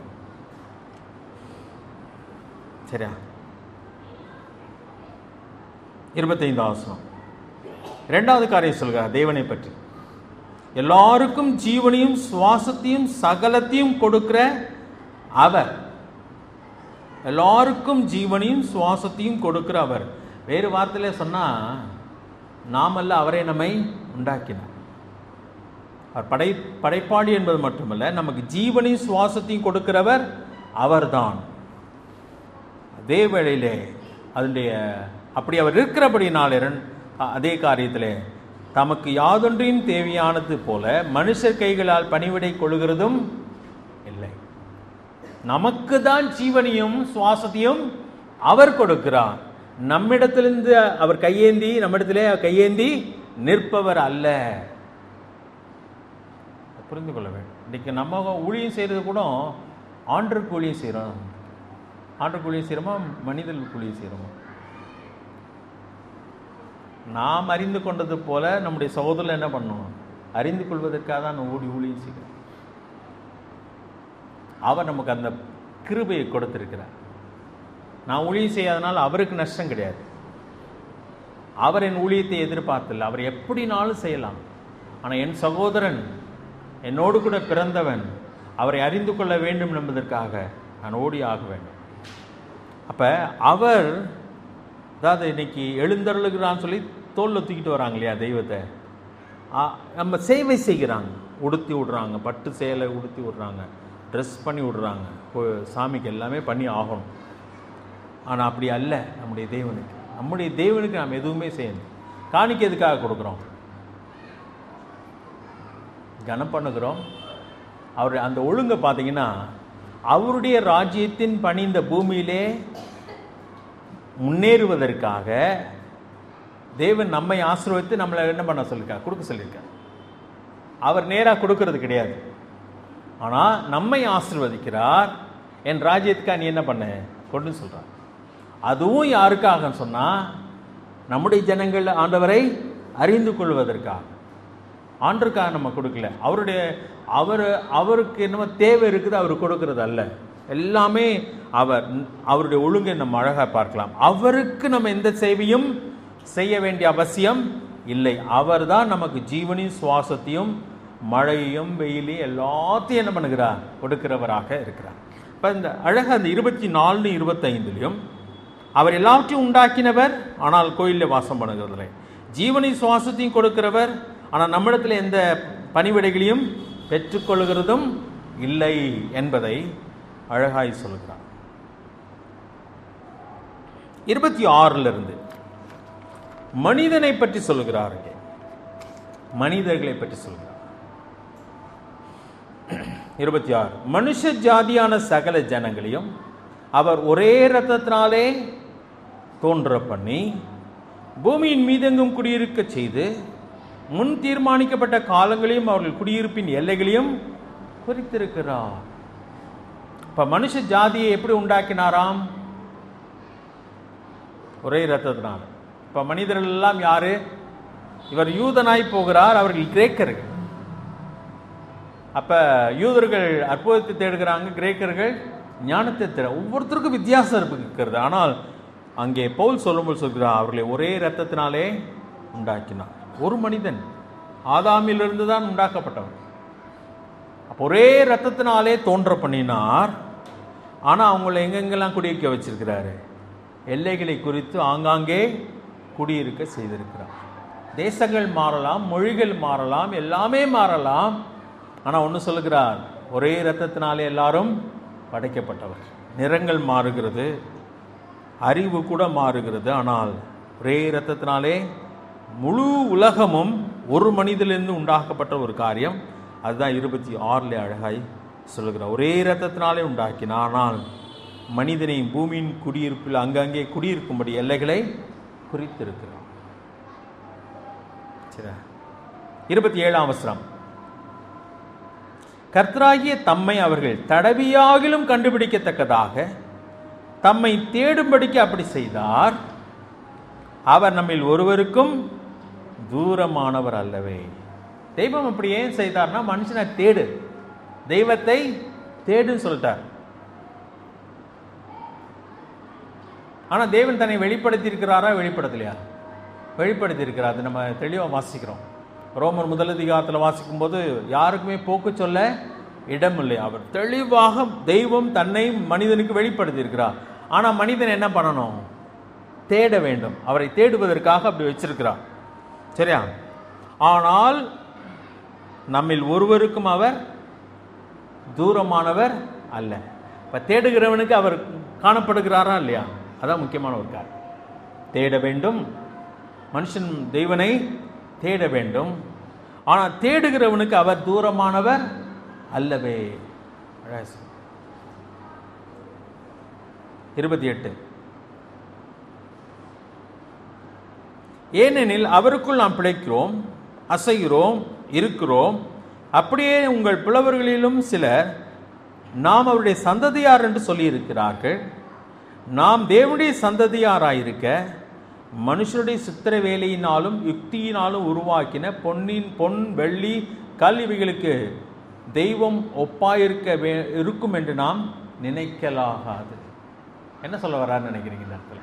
சரியா இருபத்தைந்தாம் வசனம் இரண்டாவது காரியம் சொல்கிறார் தேவனை பற்றி எல்லாருக்கும் ஜீவனையும் சுவாசத்தையும் சகலத்தையும் கொடுக்கிற அவர் எல்லாருக்கும் ஜீவனையும் சுவாசத்தையும் கொடுக்கிற அவர் வேறு வார்த்தையில சொன்னா நாமல்ல அவரே நம்மை உண்டாக்கினார் அவர் படை படைப்பாளி என்பது மட்டுமல்ல நமக்கு ஜீவனையும் சுவாசத்தையும் கொடுக்கிறவர் அவர்தான் அதே வேளையிலே அதனுடைய அப்படி அவர் இருக்கிறபடினாலிரன் அதே காரியத்திலே தமக்கு யாதொன்றையும் தேவையானது போல மனுஷர் கைகளால் பணிவிடை கொள்கிறதும் இல்லை நமக்கு தான் ஜீவனையும் சுவாசத்தையும் அவர் கொடுக்கிறார் நம்மிடத்திலிருந்து அவர் கையேந்தி நம்மிடத்திலே கையேந்தி நிற்பவர் அல்ல புரிந்து கொள்ள வேண்டும் இன்றைக்கி நம்ம ஊழியம் செய்கிறது கூட ஆண்டருக்கு ஊழியம் செய்கிறோம் ஆண்டருக்கு ஊழியம் செய்கிறோமா மனிதர்களுக்கு ஊழியம் செய்கிறோமா நாம் அறிந்து கொண்டது போல நம்முடைய சகோதரர் என்ன பண்ணுவோம் அறிந்து கொள்வதற்காக தான் நான் ஓடி ஊழியம் செய்கிறேன் அவர் நமக்கு அந்த கிருபையை கொடுத்திருக்கிறார் நான் ஊழியம் செய்யாதனால அவருக்கு நஷ்டம் கிடையாது அவர் என் ஊழியத்தை எதிர்பார்த்தில்லை அவர் எப்படினாலும் செய்யலாம் ஆனால் என் சகோதரன் என்னோடு கூட பிறந்தவன் அவரை அறிந்து கொள்ள வேண்டும் என்பதற்காக நான் ஓடி ஆக வேண்டும் அப்போ அவர் அதாவது இன்னைக்கு எழுந்தருளுகிறான்னு சொல்லி தோளில் தூக்கிட்டு வராங்க இல்லையா தெய்வத்தை ஆ, நம்ம சேவை செய்கிறாங்க உடுத்தி விடுறாங்க பட்டு சேலை உடுத்தி விடுறாங்க ட்ரெஸ் பண்ணி விடுறாங்க கோ- சாமிக்கு எல்லாமே பண்ணி ஆகணும் ஆனால் அப்படி அல்ல நம்முடைய தேவனுக்கு நம்முடைய தேவனுக்கு நாம் எதுவுமே செய்யணும் காணிக்கை எதுக்காக கொடுக்குறோம் கனம் பண்ணுகிறோம் அவர் அந்த ஒழுங்கை பார்த்தீங்கன்னா அவருடைய ராஜ்யத்தின் பணி இந்த பூமியிலே முன்னேறுவதற்காக தேவன் நம்மை ஆசீர்வதித்து நம்மளை என்ன பண்ண சொல்லியிருக்கார் கொடுக்க சொல்லியிருக்கார் அவர் நேராக கொடுக்கறது கிடையாது ஆனால் நம்மை ஆசீர்வதிக்கிறார் என் ராஜ்யத்துக்காக நீ என்ன பண்ண கொண்டு சொல்கிறார் அதுவும் யாருக்காக சொன்னால் நம்முடைய ஜனங்கள் ஆண்டவரை அறிந்து கொள்வதற்காக ஆண்டருக்காக நம்ம கொடுக்கல அவருடைய அவர் அவருக்கு என்னமோ தேவை இருக்குது அவர் கொடுக்கறது அல்ல எல்லாமே அவர் அவருடைய ஒழுங்கை நம்ம அழகாக பார்க்கலாம் அவருக்கு நம்ம எந்த சேவையும் செய்ய வேண்டிய அவசியம் இல்லை அவர் தான் நமக்கு ஜீவனையும் சுவாசத்தையும் மழையும் வெயிலையும் எல்லாத்தையும் என்ன பண்ணுகிறார் கொடுக்கிறவராக இருக்கிறார் இப்போ இந்த அழகாக அந்த இருபத்தி நாலு இருபத்தைந்துலையும் அவர் எல்லாவற்றையும் உண்டாக்கினவர் ஆனால் கோயிலில் வாசம் பண்ணுகிறதில்லை ஜீவனை சுவாசத்தையும் கொடுக்கிறவர் ஆனால் நம்மிடத்தில் எந்த பணிவிடைகளையும் பெற்றுக்கொள்கிறதும் இல்லை என்பதை அழகாய் சொல்கிறார் இருபத்தி ஆறுல இருந்து மனிதனை பற்றி சொல்கிறார் இங்கே மனிதர்களை பற்றி சொல்கிறார் இருபத்தி ஆறு மனுஷ ஜாதியான சகல ஜனங்களையும் அவர் ஒரே ரத்தத்தினாலே தோன்ற பண்ணி பூமியின் மீதெங்கும் குடியிருக்க செய்து முன் தீர்மானிக்கப்பட்ட காலங்களையும் அவர்கள் குடியிருப்பின் எல்லைகளையும் குறித்திருக்கிறார் இப்ப மனுஷ ஜாதியை எப்படி உண்டாக்கினாராம் ஒரே ரத்தத்தினால் இப்ப மனிதர்கள் எல்லாம் யாரு இவர் யூதனாய் போகிறார் அவர்கள் கிரேக்கர்கள் அப்ப யூதர்கள் அற்புதத்தை தேடுகிறாங்க கிரேக்கர்கள் ஞானத்தை தேட ஒவ்வொருத்தருக்கும் வித்தியாசம் இருக்கிறது ஆனால் அங்கே பவுல் சொல்லும்போது சொல்கிறார் அவர்களை ஒரே ரத்தத்தினாலே உண்டாக்கினார் ஒரு மனிதன் ஆதாமிலிருந்து தான் உண்டாக்கப்பட்டவர் அப்போ ஒரே ரத்தத்தினாலே தோன்ற பண்ணினார் ஆனால் அவங்கள எங்கெங்கெல்லாம் குடியிருக்க வச்சிருக்கிறாரு எல்லைகளை குறித்து ஆங்காங்கே குடியிருக்க செய்திருக்கிறார் தேசங்கள் மாறலாம் மொழிகள் மாறலாம் எல்லாமே மாறலாம் ஆனால் ஒன்று சொல்லுகிறார் ஒரே ரத்தத்தினாலே எல்லாரும் படைக்கப்பட்டவர் நிறங்கள் மாறுகிறது அறிவு கூட மாறுகிறது ஆனால் ஒரே ரத்தத்தினாலே முழு உலகமும் ஒரு மனிதனிலிருந்து உண்டாக்கப்பட்ட ஒரு காரியம் அதுதான் இருபத்தி ஆறில் அழகாய் சொல்லுகிறார் ஒரே ரத்தத்தினாலே உண்டாக்கினார் ஆனால் மனிதனை பூமியின் குடியிருப்பில் அங்கங்கே குடியிருக்கும்படி எல்லைகளை குறித்திருக்கிறார் சரி இருபத்தி ஏழாம் வசனம் கர்த்தராகிய தம்மை அவர்கள் தடவியாகிலும் கண்டுபிடிக்கத்தக்கதாக தம்மை தேடும்படிக்கு அப்படி செய்தார் அவர் நம்மில் ஒருவருக்கும் தூரமானவர் அல்லவே தெய்வம் அப்படி ஏன் செய்தார்னா மனுஷனை தேடு தெய்வத்தை தேடுன்னு சொல்லிட்டார் ஆனா தேவன் தன்னை வெளிப்படுத்தி இருக்கிறாரா வெளிப்படுத்தலையா வெளிப்படுத்தி இருக்கிறார் அது நம்ம தெளிவாக வாசிக்கிறோம் ரோமர் முதல் அதிகாரத்தில் வாசிக்கும்போது யாருக்குமே போக்கு சொல்ல இடம் இல்லை அவர் தெளிவாக தெய்வம் தன்னை மனிதனுக்கு வெளிப்படுத்தி இருக்கிறார் ஆனால் மனிதன் என்ன பண்ணணும் தேட வேண்டும் அவரை தேடுவதற்காக அப்படி வச்சிருக்கிறார் சரியா ஆனால் நம்மில் ஒருவருக்கும் அவர் தூரமானவர் அல்ல இப்போ தேடுகிறவனுக்கு அவர் காணப்படுகிறாரா இல்லையா அதான் முக்கியமான ஒரு காரியம் தேட வேண்டும் மனுஷன் தெய்வனை தேட வேண்டும் ஆனால் தேடுகிறவனுக்கு அவர் தூரமானவர் அல்லவே அழகா சொல். இருபத்தி எட்டு ஏனெனில் அவருக்குள் நாம் பிழைக்கிறோம் அசைகிறோம் இருக்கிறோம் அப்படியே உங்கள் புலவர்களிலும் சிலர் நாம் அவருடைய சந்ததியார் என்று சொல்லியிருக்கிறார்கள் நாம் தேவனுடைய சந்ததியாராயிருக்க மனுஷருடைய சித்திர வேலையினாலும் யுக்தியினாலும் உருவாக்கின பொன்னின் பொன் வெள்ளி கல் இவைகளுக்கு தெய்வம் ஒப்பாயிருக்க வே இருக்கும் என்று நாம் நினைக்கலாகாது என்ன சொல்ல வர்றாருன்னு நினைக்கிறீங்க இந்த இடத்துல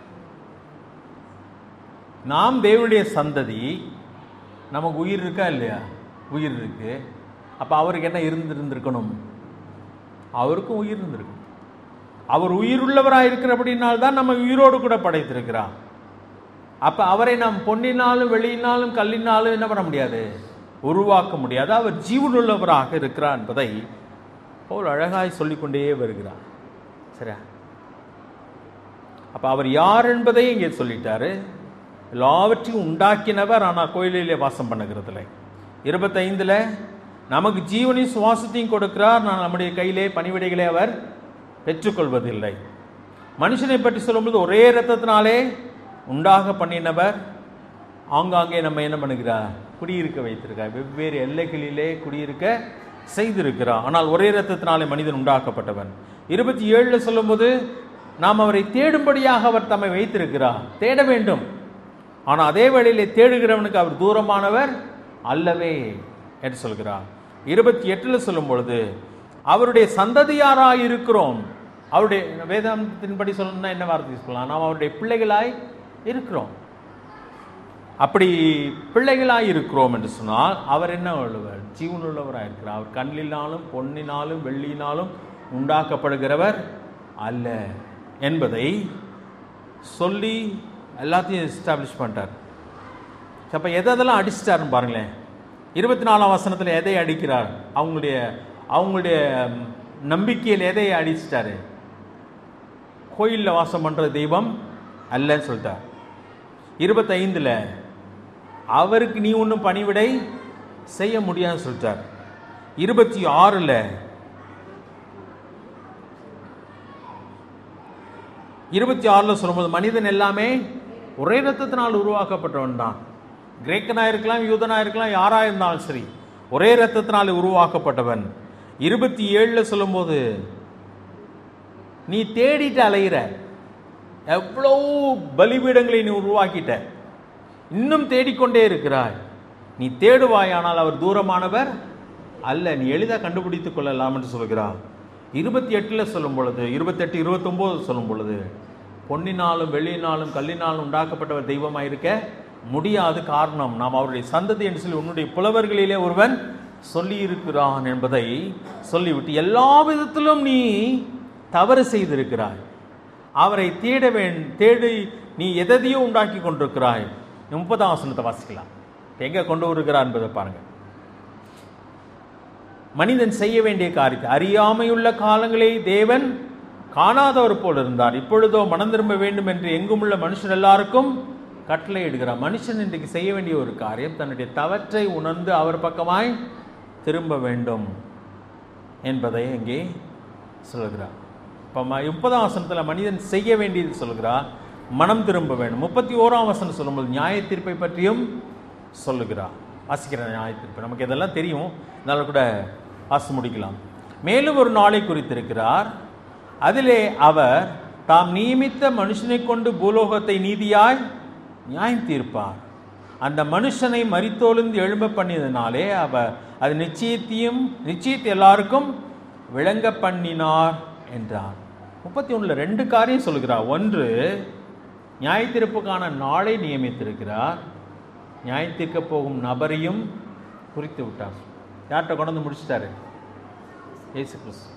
நாம் தேவனுடைய சந்ததி நமக்கு உயிர் இருக்கா இல்லையா உயிர் இருக்கு அப்போ அவருக்கு என்ன இருந்திருந்திருக்கணும் அவருக்கும் உயிர் இருந்திருக்கும் அவர் உயிருள்ளவராக இருக்கிறபடினால் தான் நம்ம உயிரோடு கூட படைத்திருக்கிறார் அப்போ அவரை நாம் பொன்னினாலும் வெளியினாலும் கல்லினாலும் என்ன பண்ண முடியாது உருவாக்க முடியாது அவர் ஜீவனுள்ளவராக இருக்கிறார் என்பதை பவுல் அழகாய் சொல்லிக்கொண்டே வருகிறார் சரியா அப்போ அவர் யார் என்பதை இங்கே சொல்லிட்டாரு எல்லாவற்றையும் உண்டாக்கினவர் ஆனால் கோயிலிலே வாசம் பண்ணுகிறதில்ல இருபத்தைந்தில் நமக்கு ஜீவனையும் சுவாசத்தையும் கொடுக்கிறார் நான் நம்முடைய கையிலே பணிவிடைகளை அவர் பெற்றுக்கொள்வதில்லை மனுஷனை பற்றி சொல்லும்போது ஒரே இரத்தத்தினாலே உண்டாக பண்ணினவர் ஆங்காங்கே நம்ம என்ன பண்ணுகிறார் குடியிருக்க வைத்திருக்கார் வெவ்வேறு எல்லைகளிலே குடியிருக்க செய்திருக்கிறார் ஆனால் ஒரே இரத்தத்தினாலே மனிதன் உண்டாக்கப்பட்டவன் இருபத்தி ஏழில் சொல்லும்போது நாம் அவரை தேடும்படியாக அவர் தம்மை வைத்திருக்கிறார் தேட வேண்டும் ஆனால் அதே வேளையிலே தேடுகிறவனுக்கு அவர் தூரமானவர் அல்லவே என்று சொல்கிறார் இருபத்தி எட்டில் சொல்லும் பொழுது அவருடைய சந்ததியாராய் இருக்கிறோம் அவருடைய வேதாந்தத்தின்படி சொல்லணும்னா என்ன வார்த்தை சொல்லலாம் நாம் அவருடைய பிள்ளைகளாய் இருக்கிறோம் அப்படி பிள்ளைகளாய் இருக்கிறோம் என்று சொன்னால் அவர் என்ன உள்ளவர் ஜீவனுள்ளவராக இருக்கிறார் அவர் கண்ணினாலும் பொன்னினாலும் வெள்ளியினாலும் உண்டாக்கப்படுகிறவர் அல்ல என்பதை சொல்லி எல்லாத்தையும் எஸ்டாப்ளிஷ் பண்ணிட்டார் அப்போ எதெல்லாம் அடிச்சிட்டாருன்னு பாருங்களேன் இருபத்தி நாலாம் வசனத்தில் எதை அடிக்கிறார் அவங்களுடைய அவங்களுடைய ம், நம்பிக்கையில் எதை அடிச்சிட்டாரு கோயிலில் வாசம் பண்ணுற தெய்வம் அல்லன்னு சொல்லிட்டார் இருபத்தைந்தில் அவருக்கு நீ ஒன்றும் பணிவிடை செய்ய முடியாதுன்னு சொல்லிட்டார் இருபத்தி ஆறில் இருபத்தி ஆறில் சொல்லும்போது மனிதன் எல்லாமே ஒரே ரத்தத்தினால் உருவாக்கப்பட்டவன் தான் கிரேக்கனாக இருக்கலாம் யூதனாக இருக்கலாம் யாராக இருந்தாலும் சரி ஒரே ரத்தத்தினால் உருவாக்கப்பட்டவன் இருபத்தி ஏழில் சொல்லும்போது நீ தேடிட்டு அலைகிற எவ்வளோ பலிபீடங்களை நீ உருவாக்கிட்ட இன்னும் தேடிக்கொண்டே இருக்கிறாய் நீ தேடுவாயானால் அவர் தூரமானவர் அல்ல நீ எளிதாக கண்டுபிடித்துக் கொள்ளலாம் என்று சொல்கிறார் இருபத்தி எட்டில் சொல்லும் பொழுது இருபத்தெட்டு இருபத்தொம்போது சொல்லும் பொழுது பொன்னினாலும் வெள்ளியினாலும் கல்லினாலும் உண்டாக்கப்பட்டவர் தெய்வமாக இருக்க முடியாது காரணம் நாம் அவருடைய சந்ததி என்று சொல்லி உன்னுடைய புலவர்களிலே ஒருவன் சொல்லியிருக்கிறான் என்பதை சொல்லிவிட்டு எல்லா விதத்திலும் நீ தவறு செய்திருக்கிறாய் அவரை தேட வேண் தேடி நீ எதையோ உண்டாக்கி கொண்டிருக்கிறாய் முப்பதாம் வசனத்தை வாசிக்கலாம் எங்க கொண்டு வருகிறார் என்பதை பாருங்க மனிதன் செய்ய வேண்டிய காரியத்தை அறியாமையுள்ள காலங்களை தேவன் காணாதவர் போல் இருந்தார் இப்பொழுதோ மனம் திரும்ப வேண்டும் என்று எங்குமுள்ள மனுஷர் எல்லாருக்கும் கட்டளை இடுகிறார் மனுஷன் இன்றைக்கு செய்ய வேண்டிய ஒரு காரியம் தன்னுடைய தவற்றை உணர்ந்து அவர் பக்கமாய் திரும்ப வேண்டும் என்பதை இங்கே சொல்கிறார் இப்போ ம முப்பதாம் வசனத்தில் மனிதன் செய்ய வேண்டியது சொல்கிறார் மனம் திரும்ப வேண்டும் முப்பத்தி ஓராம் வசனம் சொல்லும்போது நியாய தீர்ப்பை பற்றியும் சொல்லுகிறார் வாசிக்கிற நியாய தீர்ப்பு நமக்கு இதெல்லாம் தெரியும் இருந்தாலும் கூட வாசி முடிக்கலாம் மேலும் ஒரு நாளை குறித்திருக்கிறார் அதிலே அவர் தாம் நியமித்த மனுஷனை கொண்டு பூலோகத்தை நீதியாய் நியாயம் தீர்ப்பார் அந்த மனுஷனை மரித்தோழுந்து எழும்ப பண்ணியதனாலே அவர் அது நிச்சயத்தையும் நிச்சயத்தை எல்லாருக்கும் விளங்க பண்ணினார் என்றார் முப்பத்தி ஒன்றில் ரெண்டு காரியம் சொல்கிறார் ஒன்று நியாயத்தீர்ப்புக்கான நாளை நியமித்திருக்கிறார் நியாயத்தீர்க்க போகும் நபரையும் குறித்து விட்டார் யார்கிட்ட கொண்டு வந்து முடிச்சிட்டாரு இயேசு கிறிஸ்து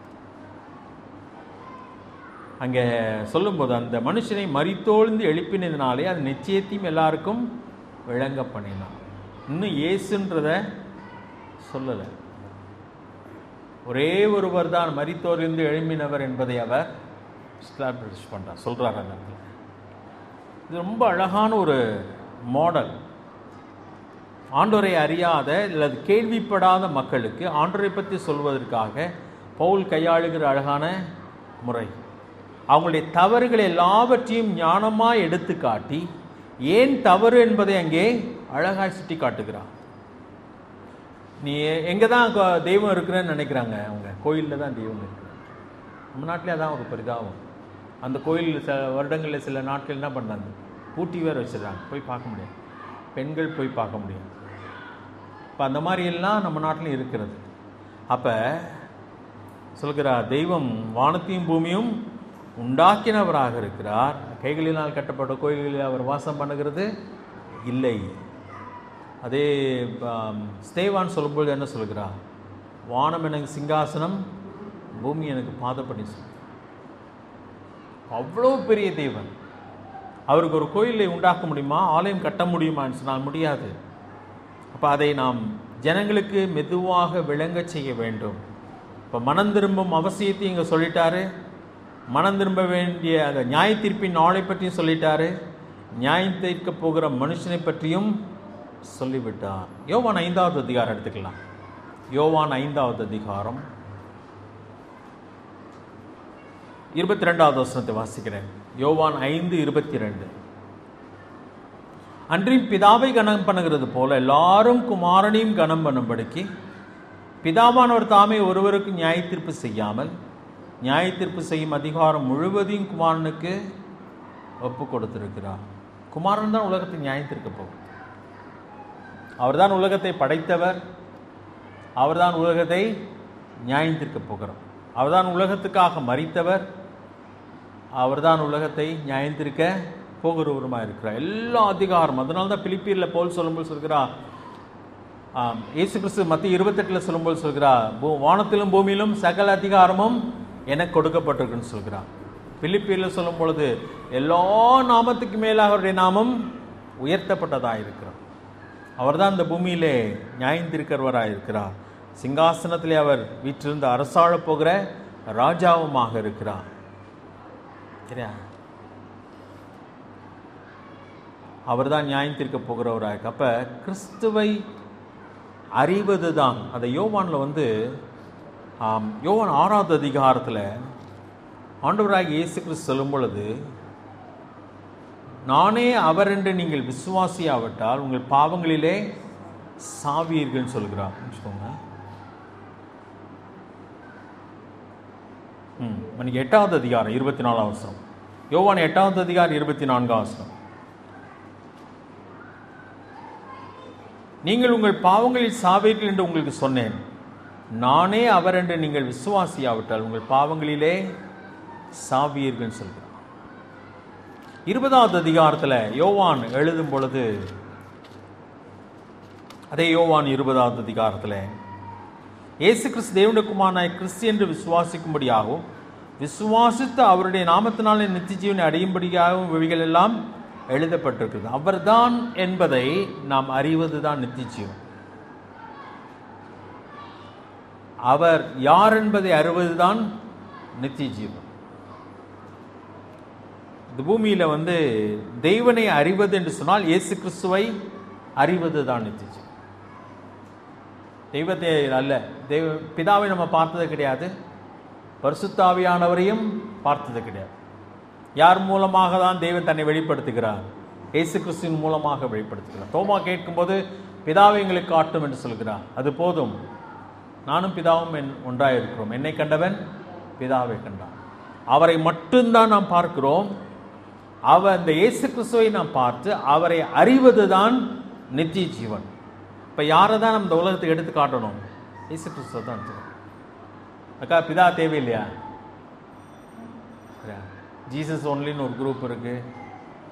அங்கே சொல்லும்போது அந்த மனுஷனை மரித்தோழ்ந்து எழுப்பினதுனாலே அது நிச்சயத்தையும் எல்லாருக்கும் விளங்க பண்ணினான் இன்னும் இயேசுன்றத சொல்லலை ஒரே ஒருவர் தான் மரித்தோரிலிருந்து எழும்பினவர் என்பதை அவர் எஸ்டாப்ளிஷ் பண்ணுறார் சொல்கிறார் அந்த இடத்துல இது ரொம்ப அழகான ஒரு மாடல் ஆண்டோரை அறியாத அல்லது கேள்விப்படாத மக்களுக்கு ஆண்டோரை பற்றி சொல்வதற்காக பவுல் கையாளுகிற அழகான முறை அவங்களுடைய தவறுகள் எல்லாவற்றையும் ஞானமாக எடுத்து காட்டி ஏன் தவறு என்பதை அங்கே அழகாய் சுட்டி காட்டுகிறார் நீ எங்கே தான் கொ- தெய்வம் இருக்கிறேன்னு நினைக்கிறாங்க அவங்க கோயிலில் தான் தெய்வம் இருக்கு நம்ம நாட்டிலே அதான் ஒரு பரிதாபம் அந்த கோயில் சில வருடங்களில் சில நாட்கள் என்ன பண்ணாங்க பூட்டி வேறு வச்சிடுறாங்க போய் பார்க்க முடியாது பெண்கள் போய் பார்க்க முடியாது இப்போ அந்த மாதிரி எல்லாம் நம்ம நாட்டிலும் இருக்கிறது அப்போ சொல்கிறார் தெய்வம் வானத்தையும் பூமியும் உண்டாக்கினவராக இருக்கிறார் கைகளினால் கட்டப்பட்ட கோயில்களில் அவர் வாசம் பண்ணுகிறது இல்லை அதே ஆம், ஸ்தேவான் சொல்லும்போது என்ன சொல்கிறார் வானம் எனக்கு சிங்காசனம் பூமி எனக்கு பாதப்படி சொல் அவ்வளோ பெரிய தேவன் அவருக்கு ஒரு கோயிலை உண்டாக்க முடியுமா ஆலயம் கட்ட முடியுமான்னு சொன்னால் முடியாது அப்போ அதை நாம் ஜனங்களுக்கு மெதுவாக விளங்கச் செய்ய வேண்டும் இப்போ மனம் திரும்பும் அவசியத்தையும் இங்கே சொல்லிட்டாரு மனம் திரும்ப வேண்டிய அந்த நியாய தீர்ப்பின் நாளை பற்றியும் சொல்லிட்டாரு நியாயம் தீர்க்க போகிற மனுஷனை பற்றியும் சொல்லிவிட்டார் யோவான் ஐந்தாவது அதிகாரம் எடுத்துக்கலாம் யோவான் ஐந்தாவது அதிகாரம் இருபத்தி ரெண்டாவது வசனத்தை வாசிக்கிறேன் யோவான் ஐந்து இருபத்தி ரெண்டு அன்றியும் பிதாவை கனம் பண்ணுகிறது போல எல்லாரும் குமாரனையும் கனம் பண்ணும்படிக்கு பிதாவானவர் தாமே ஒருவருக்கு நியாய தீர்ப்பு செய்யாமல் நியாய தீர்ப்பு செய்யும் அதிகாரம் முழுவதையும் குமாரனுக்கு ஒப்பு கொடுத்திருக்கிறார் குமாரன் தான் உலகத்தை நியாயம் தீர்க்க போகும் அவர்தான் உலகத்தை படைத்தவர் அவர்தான் உலகத்தை நியாயம் தீர்க்க போகிறார் அவர்தான் உலகத்துக்காக மறித்தவர் அவர்தான் உலகத்தை நியாயம் தீர்க்க போகிறவருமாக இருக்கிறார் எல்லா அதிகாரம் அதனால தான் பிலிப்பியரில் போல் சொல்லும்போது சொல்கிறார் ஆம், இயேசு கிறிஸ்து மத்திய இருபத்தெட்டில் சொல்லும்போது சொல்கிறார் பூ- வானத்திலும் பூமியிலும் சகல அதிகாரமும் எனக்கு கொடுக்கப்பட்டிருக்குன்னு சொல்கிறார் பிலிப்பியரில் சொல்லும் பொழுது எல்லா நாமத்துக்கு மேலாக அவருடைய நாமம் உயர்த்தப்பட்டதாக இருக்கிறார் அவர்தான் இந்த பூமியிலே நியாயம் தீர்க்கிறவராக இருக்கிறார் சிங்காசனத்திலே அவர் வீற்றிருந்து அரசாளப் போகிற ராஜாவுமாக இருக்கிறார் சரியா அவர்தான் நியாயம் தீர்க்க போகிறவராக இருக்கு அப்போ கிறிஸ்துவை அறிவது தான் அந்த யோவானில் வந்து ஆம், யோவான் ஆறாவது அதிகாரத்தில் ஆண்டவராகிய இயேசு கிறிஸ்து சொல்லும் பொழுது நானே அவர் என்று நீங்கள் விசுவாசியாவிட்டால் உங்கள் பாவங்களிலே சாவீர்கள்னு சொல்கிறார் வச்சுக்கோங்க ம் மணிக்கு எட்டாவது அதிகாரம் இருபத்தி நாலாம் வருஷம் யோவான் எட்டாவது அதிகாரம் இருபத்தி நான்காம் வருஷம் நீங்கள் உங்கள் பாவங்களில் சாவீர்கள் என்று உங்களுக்கு சொன்னேன் நானே அவர் என்று நீங்கள் விசுவாசியாவிட்டால் உங்கள் பாவங்களிலே சாவீர்கள் சொல்கிறார் இருபதாவது அதிகாரத்தில் யோவான் எழுதும் பொழுது அதே யோவான் இருபதாவது அதிகாரத்தில் இயேசு கிறிஸ்து தேவனுடைய குமாரனாய் கிறிஸ்து என்று விசுவாசிக்கும்படியாகவும் விசுவாசித்து அவருடைய நாமத்தினாலே நித்திய ஜீவனை அடையும்படியாகவும் இவைகள் எல்லாம் எழுதப்பட்டிருக்கிறது அவர்தான் என்பதை நாம் அறிவதுதான் நித்திய ஜீவன் அவர் யார் என்பதை அறிவதுதான் நித்திய ஜீவன் இந்த பூமியில் வந்து தெய்வனை அறிவது என்று சொன்னால் இயேசு கிறிஸ்துவை அறிவது தான் நித்திய ஜீவன் தெய்வத்தை அல்ல தெய்வ பிதாவை நம்ம பார்த்தது கிடையாது பரிசுத்தாவியானவரையும் பார்த்தது கிடையாது யார் மூலமாக தான் தெய்வன் தன்னை வெளிப்படுத்துகிறார் இயேசு கிறிஸ்துவின் மூலமாக வெளிப்படுத்துகிறார் தோமா கேட்கும்போது பிதாவை எங்களுக்கு காட்டும் என்று சொல்கிறார் அது போதும் நானும் பிதாவும் என் ஒன்றாக இருக்கிறோம் என்னை கண்டவன் பிதாவை கண்டான் அவரை மட்டும்தான் நாம் பார்க்கிறோம் அவர் அந்த இயேசு கிறிஸ்துவை நாம் பார்த்து அவரை அறிவது தான் நித்திய ஜீவன் இப்போ யாரை தான் நம்ம இந்த உலகத்துக்கு எடுத்து காட்டணும் இயேசு கிறிஸ்துவை தான் எடுத்துக்கணும் அக்கா பிதா தேவையில்லையா சரியா? ஜீசஸ் ஒன்லின்னு ஒரு குரூப் இருக்குது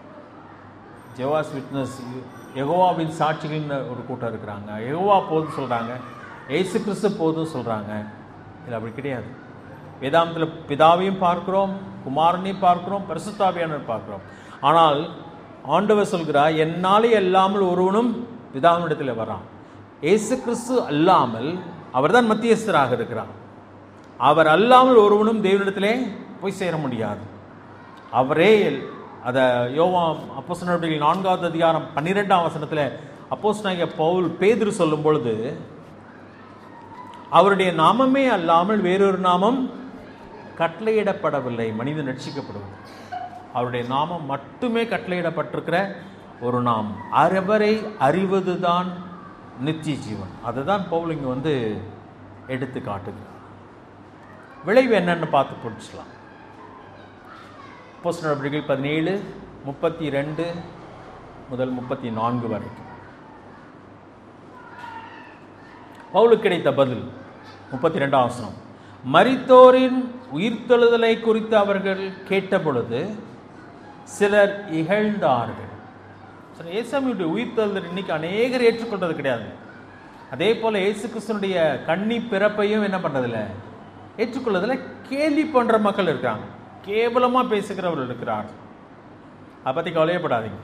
ஜெவாஸ் விட்னஸ் யெகோவாவின் சாட்சிகள்னு ஒரு கூட்டம் இருக்கிறாங்க யெகோவா போதும் சொல்கிறாங்க ஏசு கிறிஸ்து போதும் சொல்கிறாங்க இது அப்படி கிடையாது வேதாந்தத்தில் பிதாவையும் பார்க்கிறோம் குமாரனையும் பார்க்கிறோம் பரிசுத்தாவியானவர் பார்க்கிறோம் ஆனால் ஆண்டவர் சொல்கிறார் என்னாலே அல்லாமல் ஒருவனும் பிதாவினிடத்தில் வரான் ஏசு கிறிஸ்து அல்லாமல் அவர்தான் மத்தியஸ்தராக இருக்கிறார் அவர் அல்லாமல் ஒருவனும் தேவனிடத்திலே போய் சேர முடியாது அவரே அதை யோவா அப்போஸ் நடவடிக்கைகள் நான்காவது அதிகாரம் பன்னிரெண்டாம் வசனத்தில் அப்போஸ் பவுல் பேதுரு சொல்லும் பொழுது அவருடைய நாமமே அல்லாமல் வேறொரு நாமம் கட்டளையிடப்படவில்லை மனிதன் ரட்சிக்கப்படுவது அவருடைய நாமம் மட்டுமே கட்டளையிடப்பட்டிருக்கிற ஒரு நாமம் அவரை அறிவதுதான் நித்திய ஜீவன் அதை தான் பவுல் இங்கே வந்து எடுத்து காட்டுகிறார் விளைவு என்னன்னு பார்த்து பிடிச்சலாம் போஸ்ட் நடவடிக்கைகள் பதினேழு முப்பத்தி ரெண்டு முதல் முப்பத்தி நான்கு வரைக்கும் பவுலுக்கு கிடைத்த பதில் முப்பத்தி ரெண்டாம் வசனம் மரித்தோரின் உயிர்த்தெழுதலை குறித்து அவர்கள் கேட்டபொழுது சிலர் இகழ்ந்தார்கள் சரி ஏசாமியுடைய உயிர்த்தெழுதல் இன்னைக்கு அநேகர் ஏற்றுக்கொண்டது கிடையாது அதே போல இயேசு கிறிஸ்தனுடைய கன்னி பிறப்பையும் என்ன பண்றதில்ல ஏற்றுக்கொள்ளதில்ல கேலி பண்ற மக்கள் இருக்காங்க கேவலமா பேசுகிறவர்கள் இருக்கிறார் அதை பத்தி கவலையப்படாதீங்க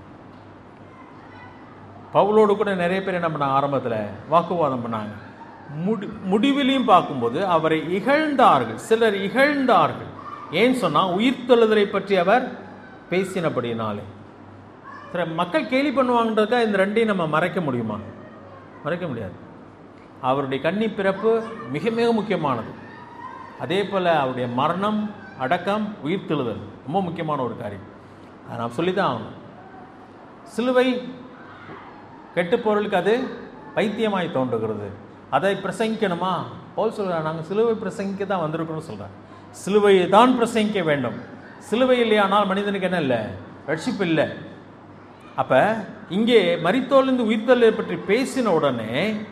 பவுலோடு கூட நிறைய பேர் என்ன பண்ணாங்க ஆரம்பத்தில் வாக்குவாதம் பண்ணாங்க முடி முடிவிலையும் பார்க்கும்போது அவரை இகழ்ந்தார்கள் சிலர் இகழ்ந்தார்கள் ஏன் சொன்னால் உயிர்த்தெழுதலை பற்றி அவர் பேசினபடினாலே சரி மக்கள் கேலி பண்ணுவாங்கன்றதுக்கா இந்த ரெண்டையும் நம்ம மறைக்க முடியுமா மறைக்க முடியாது அவருடைய கன்னி பிறப்பு மிக மிக முக்கியமானது அதே போல் அவருடைய மரணம் அடக்கம் உயிர்த்தெழுதல் ரொம்ப முக்கியமான ஒரு காரியம் அதை நான் சொல்லி தான் ஆகணும் சிலுவை கெட்டுப் பொருளுக்கு அது பைத்தியமாய் தோன்றுகிறது அதை பிரசங்கிக்கணுமா போல் சொல்கிறார் நாங்கள் சிலுவை பிரசங்கிக்க தான் வந்திருக்கிறோம் சொல்கிறார் சிலுவையை தான் பிரசங்கிக்க வேண்டும் சிலுவை இல்லையானால் மனிதனுக்கு என்ன இல்லை ரட்சிப்பு இல்லை அப்போ இங்கே மரித்தோலிருந்து உயிர்த்தலை பற்றி பேசின உடனே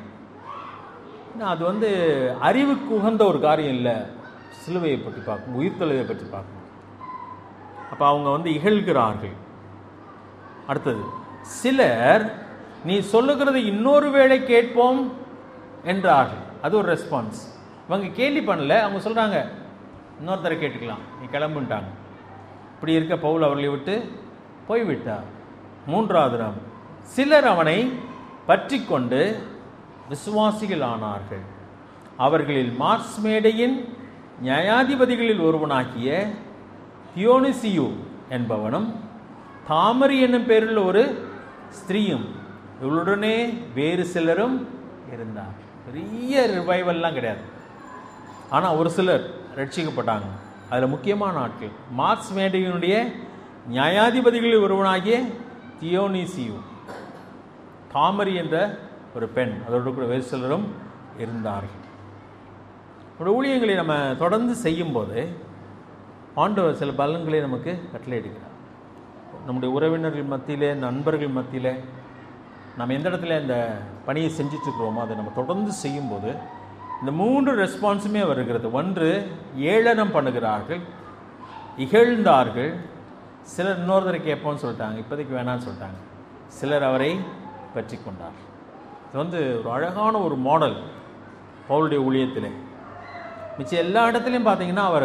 அது வந்து அறிவுக்கு உகந்த ஒரு காரியம் இல்லை சிலுவையை பற்றி பார்க்கும் உயிர்த்தலையை பற்றி பார்க்கணும் அப்போ அவங்க வந்து இகழ்கிறார்கள் அடுத்தது சிலர் நீ சொல்லுகிறது இன்னொரு வேளை கேட்போம் என்றார்கள் அது ஒரு ரெஸ்பான்ஸ் இவங்க கேள்வி பண்ணல அவங்க சொல்கிறாங்க இன்னொருத்தரை கேட்டுக்கலாம் நீ கிளம்புன்ட்டாங்க இப்படி இருக்க பவுல் அவர்களை விட்டு போய்விட்டார் மூன்றாவது நாம் சிலர் அவனை பற்றி கொண்டு விசுவாசிகள் ஆனார்கள் அவர்களில் மார்ஸ் மேடையின் நியாயாதிபதிகளில் ஒருவனாகிய தியோனிசியு என்பவனும் தாமரி என்னும் பேரில் ஒரு ஸ்திரீயும் இவளுடனே வேறு சிலரும் இருந்தார் பெரிய ரிவைவல்லாம் கிடையாது ஆனால் ஒரு சிலர் ரட்சிக்கப்பட்டாங்க அதில் முக்கியமான ஆட்கள் மார்க்ஸ் மேடையினுடைய நியாயாதிபதிகளில் ஒருவனாகிய தியோனிசியு தாமரி என்ற ஒரு பெண் அதோடு கூட வேறு சிலரும் இருந்தார்கள் ஒரு ஊழியங்களை நம்ம தொடர்ந்து செய்யும்போது ஆண்டவர் சில பலன்களை நமக்கு கட்டளையிடுகிறார் நம்முடைய உறவினர்கள் மத்தியிலே நண்பர்கள் மத்தியிலே நம்ம எந்த இடத்துல இந்த பணியை செஞ்சிட்ருக்கிறோமோ அதை நம்ம தொடர்ந்து செய்யும்போது இந்த மூன்று ரெஸ்பான்ஸுமே வருகிறது ஒன்று ஏளனம் பண்ணுகிறார்கள் இகழ்ந்தார்கள் சிலர் இன்னொருத்தரை கேட்போம்னு சொல்லிட்டாங்க இப்போதைக்கு வேணாம்னு சொல்லிட்டாங்க சிலர் அவரை பற்றி கொண்டார் இது வந்து ஒரு அழகான ஒரு மாடல் பவுளுடைய ஊழியத்தில் மிச்சம் எல்லா இடத்துலையும் பார்த்தீங்கன்னா அவர்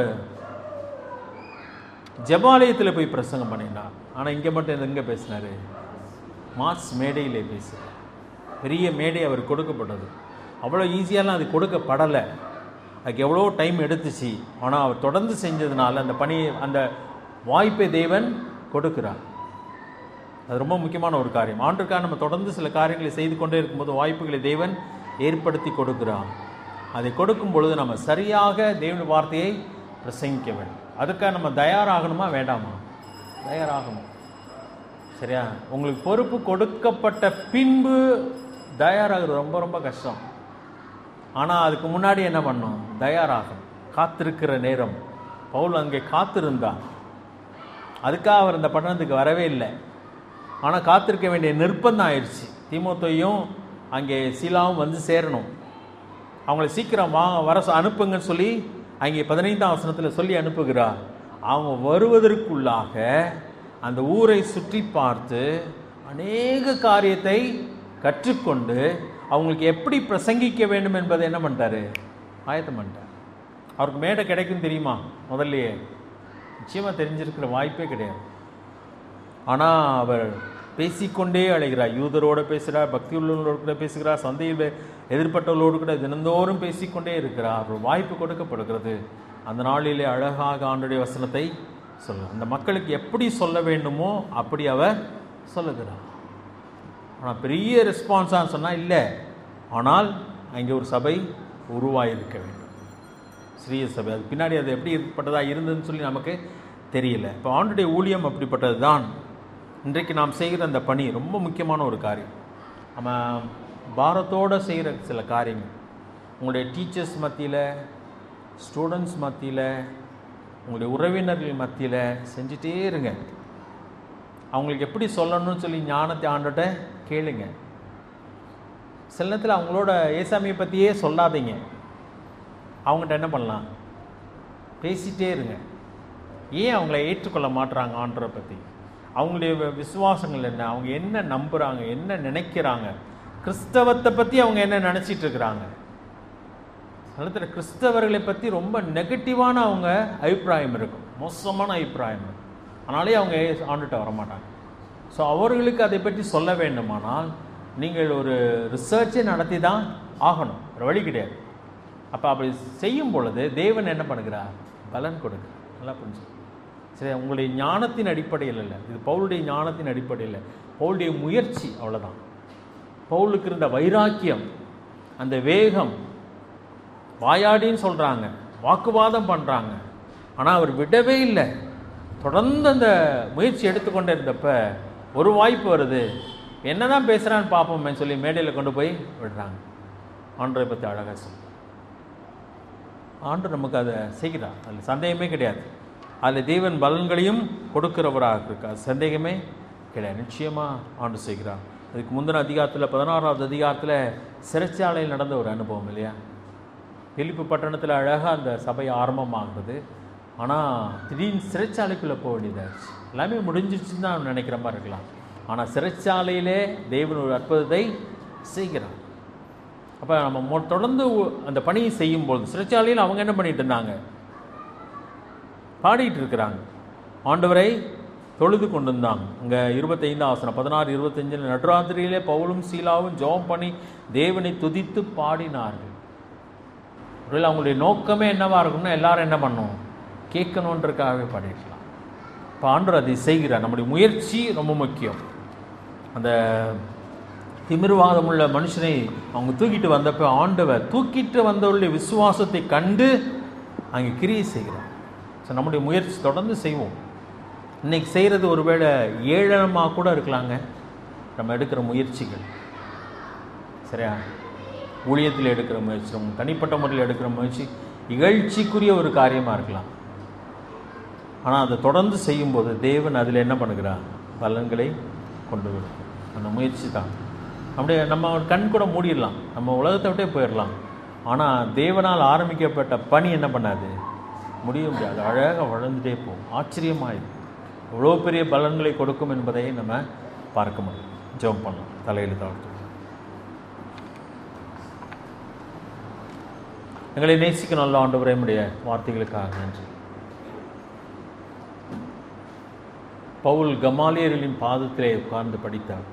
ஜபாலயத்தில் போய் பிரசங்கம் பண்ணினார் ஆனால் இங்கே மட்டும் எங்கே பேசினார் மாஸ் மேடையிலே பேசுகிறார் பெரிய மேடை அவர் கொடுக்கப்பட்டது அவ்வளோ ஈஸியாலாம் அது கொடுக்கப்படலை அதுக்கு எவ்வளோ டைம் எடுத்துச்சு ஆனால் அவர் தொடர்ந்து செஞ்சதுனால அந்த பணி அந்த வாய்ப்பை தேவன் கொடுக்கிறார் அது ரொம்ப முக்கியமான ஒரு காரியம் ஆண்டுக்காக நம்ம தொடர்ந்து சில காரியங்களை செய்து கொண்டே இருக்கும்போது வாய்ப்புகளை தேவன் ஏற்படுத்தி கொடுக்கிறான் அதை கொடுக்கும் பொழுது நம்ம சரியாக தேவனுடைய வார்த்தையை பிரசங்கிக்க வேண்டும் அதுக்காக நம்ம தயாராகணுமா வேண்டாமா தயாராகணும் சரியா உங்களுக்கு பொறுப்பு கொடுக்கப்பட்ட பின்பு தயாராகிறது ரொம்ப ரொம்ப கஷ்டம் ஆனால் அதுக்கு முன்னாடி என்ன பண்ணணும் தயாராகணும் காத்திருக்கிற நேரம் பவுல் அங்கே காத்திருந்தான் அதுக்காக அவர் இந்த பட்டணத்துக்கு வரவே இல்லை ஆனால் காத்திருக்க வேண்டிய நிர்பந்தம் ஆயிடுச்சு திமுத்தையும் அங்கே சீலாவும் வந்து சேரணும் அவங்கள சீக்கிரம் வா வர சொ- அனுப்புங்கன்னு சொல்லி அங்கே பதினைந்தாம் வசனத்தில் சொல்லி அனுப்புகிறார் அவங்க வருவதற்குள்ளாக அந்த ஊரை சுற்றி பார்த்து அநேக காரியத்தை கற்றுக்கொண்டு அவங்களுக்கு எப்படி பிரசங்கிக்க வேண்டும் என்பதை என்ன பண்ணிட்டாரு ஆயத்தம் பண்ணிட்டார் அவருக்கு மேடை கிடைக்கும் தெரியுமா முதல்லயே நிச்சயமாக தெரிஞ்சிருக்கிற வாய்ப்பே கிடையாது ஆனால் அவர் பேசிக்கொண்டே அழைகிறார் யூதரோடு பேசுகிறார் பக்தி உள்ளவர்களோடு கூட பேசுகிறார் சந்தையில் எதிர்பட்டவர்களோடு கூட தினந்தோறும் பேசிக்கொண்டே இருக்கிறார் ஒரு வாய்ப்பு கொடுக்கப்படுகிறது அந்த நாளிலே அழகாக ஆண்டுடைய வசனத்தை சொல்ல அந்த மக்களுக்கு எப்படி சொல்ல வேண்டுமோ அப்படி அவர் சொல்லுகிறார் ஆனால் பெரிய ரெஸ்பான்ஸாக சொன்னால் இல்லை ஆனால் அங்கே ஒரு சபை உருவாயிருக்க வேண்டும் சிறிய சபை அது பின்னாடி அது எப்படி ஏற்பட்டதாக இருந்ததுன்னு சொல்லி நமக்கு தெரியல இப்போ ஆண்டுடைய ஊழியம் அப்படிப்பட்டது தான் இன்றைக்கு நாம் செய்கிற அந்த பணி ரொம்ப முக்கியமான ஒரு காரியம் நம்ம பாரத்தோடு செய்கிற சில காரியங்கள் உங்களுடைய டீச்சர்ஸ் மத்தியில் ஸ்டூடெண்ட்ஸ் மத்தியில் உங்களுடைய உறவினர்கள் மத்தியில் செஞ்சிட்டே இருங்க அவங்களுக்கு எப்படி சொல்லணும்னு சொல்லி ஞானத்தை ஆண்டுகிட்ட கேளுங்க சில நேரத்தில் அவங்களோட ஏசாமியை பற்றியே சொல்லாதீங்க அவங்ககிட்ட என்ன பண்ணலாம் பேசிட்டே இருங்க ஏன் அவங்கள ஏற்றுக்கொள்ள மாட்டுறாங்க ஆண்டரை பற்றி அவங்களுடைய வி- விசுவாசங்கள் என்ன அவங்க என்ன நம்புகிறாங்க என்ன நினைக்கிறாங்க கிறிஸ்தவத்தை பற்றி அவங்க என்ன நினச்சிட்டு இருக்கிறாங்க சிலத்தில் கிறிஸ்தவர்களை பற்றி ரொம்ப நெகட்டிவான அவங்க அபிப்பிராயம் இருக்கும் மோசமான அபிப்பிராயம் இருக்கும் அதனாலே அவங்க ஆண்டுகிட்ட வரமாட்டாங்க ஸோ அவர்களுக்கு அதை பற்றி சொல்ல வேண்டுமானால் நீங்கள் ஒரு ரிசர்ச்சை நடத்தி தான் ஆகணும் ஒரு வழி கிடையாது அப்போ அப்படி செய்யும் பொழுது தேவன் என்ன பண்ணுகிறார் பலன் கொடுக்கு நல்லா புரிஞ்சு சரி உங்களுடைய ஞானத்தின் அடிப்படையில் இல்லை இது பவுலுடைய ஞானத்தின் அடிப்படையில் பவுலுடைய முயற்சி அவ்வளோதான் பவுலுக்கு இருந்த வைராக்கியம் அந்த வேகம் வாயாடின்னு சொல்கிறாங்க வாக்குவாதம் பண்ணுறாங்க ஆனால் அவர் விடவே இல்லை தொடர்ந்து அந்த முயற்சி எடுத்துக்கொண்டே இருந்தப்ப ஒரு வாய்ப்பு வருது என்னதான் பேசுகிறான்னு பார்ப்போமே சொல்லி மேடையில் கொண்டு போய் விடுறாங்க ஆண்டரை பற்றி அழகாக சொல்லு ஆண்டு நமக்கு அதை செய்கிறார் அதில் சந்தேகமே கிடையாது அதில் தேவன் பலன்களையும் கொடுக்கிறவராக இருக்கார் சந்தேகமே கிடையாது நிச்சயமாக ஆண்டு செய்கிறார் அதுக்கு முந்தின அதிகாரத்தில் பதினாறாவது அதிகாரத்தில் சிறைச்சாலையில் நடந்த ஒரு அனுபவம் இல்லையா பிலிப்பு பட்டணத்தில் அழகாக அந்த சபை ஆரம்பமாகுது ஆனால் திடீர்னு சிறைச்சாலைக்குள்ளே போக வேண்டியதாச்சு எல்லாமே முடிஞ்சிருச்சுன்னு தான் நினைக்கிற மாதிரி இருக்கலாம் ஆனால் சிறைச்சாலையிலே தேவன் ஒரு அற்புதத்தை செய்கிறார் அப்போ நம்ம மொ- தொடர்ந்து ஒ- அந்த பணியை செய்யும்போது சிறைச்சாலையில் அவங்க என்ன பண்ணிட்டு இருந்தாங்க பாடிட்டு இருக்கிறாங்க ஆண்டவரை தொழுது கொண்டு இருந்தாங்க இங்கே இருபத்தைந்தாம் ஆசனம் பதினாறு இருபத்தஞ்சில் நடுராத்திரியிலே பவுலும் சீலாவும் ஜெபம் பண்ணி தேவனை துதித்து பாடினார்கள் ஒருவேளை அவங்களுடைய நோக்கமே என்னவா இருக்கும்னா எல்லாரும் என்ன பண்ணும் கேட்கணுன்றதுக்காகவே பாடிக்கலாம் இப்போ ஆண்டவர் அதை செய்கிறார் நம்முடைய முயற்சி ரொம்ப முக்கியம் அந்த திமிர்வாதமுள்ள மனுஷனை அவங்க தூக்கிட்டு வந்தப்ப ஆண்டவர் தூக்கிட்டு வந்தவருடைய விசுவாசத்தை கண்டு அங்கே கிரியை செய்கிறார் ஸோ நம்முடைய முயற்சி தொடர்ந்து செய்வோம் இன்னைக்கு செய்கிறது ஒருவேளை ஏழனமாக கூட இருக்கலாங்க நம்ம எடுக்கிற முயற்சிகள் சரியா ஊழியத்தில் எடுக்கிற முயற்சி உங்க தனிப்பட்ட முறையில் எடுக்கிற முயற்சி இகழ்ச்சிக்குரிய ஒரு காரியமாக இருக்கலாம் ஆனால் அதை தொடர்ந்து செய்யும்போது தேவன் அதில் என்ன பண்ணுகிறார் பலன்களை கொண்டு வரும் அந்த முயற்சி தான் அப்படியே நம்ம ஒரு கண் கூட மூடிடலாம் நம்ம உலகத்தை விட்டே போயிடலாம் ஆனால் தேவனால் ஆரம்பிக்கப்பட்ட பணி என்ன பண்ணாது முடிய முடியாது அழகாக வளர்ந்துட்டே போகும் ஆச்சரியமாயிடும் எவ்வளோ பெரிய பலன்களை கொடுக்கும் என்பதை நம்ம பார்க்க முடியும் ஜெபம் பண்ணலாம் தலையில் தாழ்த்து எங்களை நேசிக்க நல்ல ஆண்டவரே உடைய வார்த்தைகளுக்காக நன்றி பவுல் கமாலியர்களின் பாதத்திலே உட்கார்ந்து படித்தார்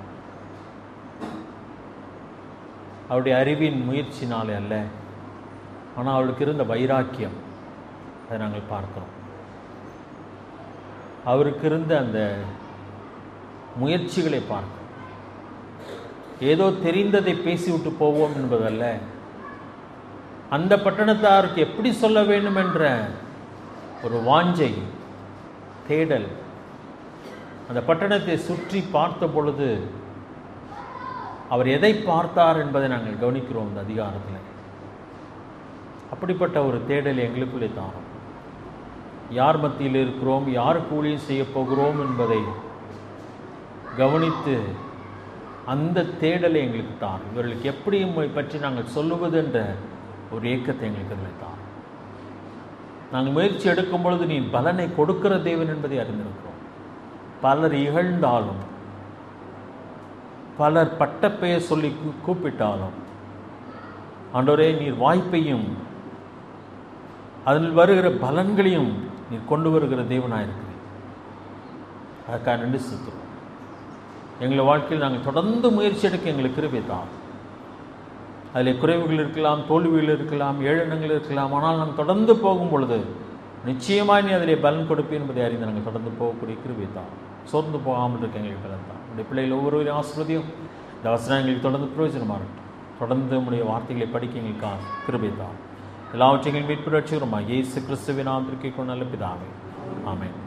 அவருடைய அறிவின் முயற்சினாலே அல்ல ஆனால் அவளுக்கு இருந்த வைராக்கியம் அதை நாங்கள் பார்க்கிறோம் அவருக்கு இருந்த அந்த முயற்சிகளை பார்க்கிறோம் ஏதோ தெரிந்ததை பேசிவிட்டு போவோம் என்பதல்ல அந்த பட்டணத்தாருக்கு எப்படி சொல்ல வேண்டும் என்ற ஒரு வாஞ்சை தேடல் அந்த பட்டணத்தை சுற்றி பார்த்த பொழுது அவர் எதை பார்த்தார் என்பதை நாங்கள் கவனிக்கிறோம் இந்த அதிகாரத்தில் அப்படிப்பட்ட ஒரு தேடல் எங்களுக்குள்ளே தாரும் யார் மத்தியில் இருக்கிறோம் யாருக்கு ஊழியம் செய்ய போகிறோம் என்பதை கவனித்து அந்த தேடலை எங்களுக்கு தாரும் இவர்களுக்கு எப்படி உம்மை பற்றி நாங்கள் சொல்லுவது என்ற ஒரு ஏக்கத்தை எங்களுக்கு அதில் தாரும் நாங்கள் முயற்சி எடுக்கும் பொழுது நீ பலனை கொடுக்கிற தேவன் என்பதை அறிந்திருக்கிறோம் பலர் இகழ்ந்தாலும் பலர் பட்டப்பெயர் சொல்லி கூ- கூப்பிட்டாலும் ஆண்டவரே நீர் வாய்ப்பையும் அதில் வருகிற பலன்களையும் நீர் கொண்டு வருகிற தேவனாக இருக்கிறீர் அதுக்காக நன்றி சுத்துறோம் எங்கள் வாழ்க்கையில் நாங்கள் தொடர்ந்து முயற்சி எடுக்க எங்களுக்கு கிருபை தான் அதில் குறைவுகள் இருக்கலாம் தோல்விகள் இருக்கலாம் ஏழனங்கள் இருக்கலாம் ஆனால் நாங்கள் தொடர்ந்து போகும் பொழுது நிச்சயமாய் நீ அதிலே பலன் கொடுப்பேன் என்பதை அறிந்து நாங்கள் தொடர்ந்து போகக்கூடிய கிருபை தான் சோர்ந்து போகாமல் இருக்க எங்களுக்கு பலன் தான் உடைய பிள்ளைகள் ஒவ்வொருவரையும் ஆசிரியதையும் இந்த அவசரம் எங்களுக்கு தொடர்ந்து பிரயோஜனமாக இருக்கும் தொடர்ந்து உடைய வார்த்தைகளை படிக்க எங்களுக்கு ஆ- கிருபை தான் எல்லாவற்றையும் மீட்பு ரட்சிக்கிறோமா இயேசு கிறிஸ்துவின் நாமத்திற்கு கொண்டு நல்ல பிதாவே ஆமென்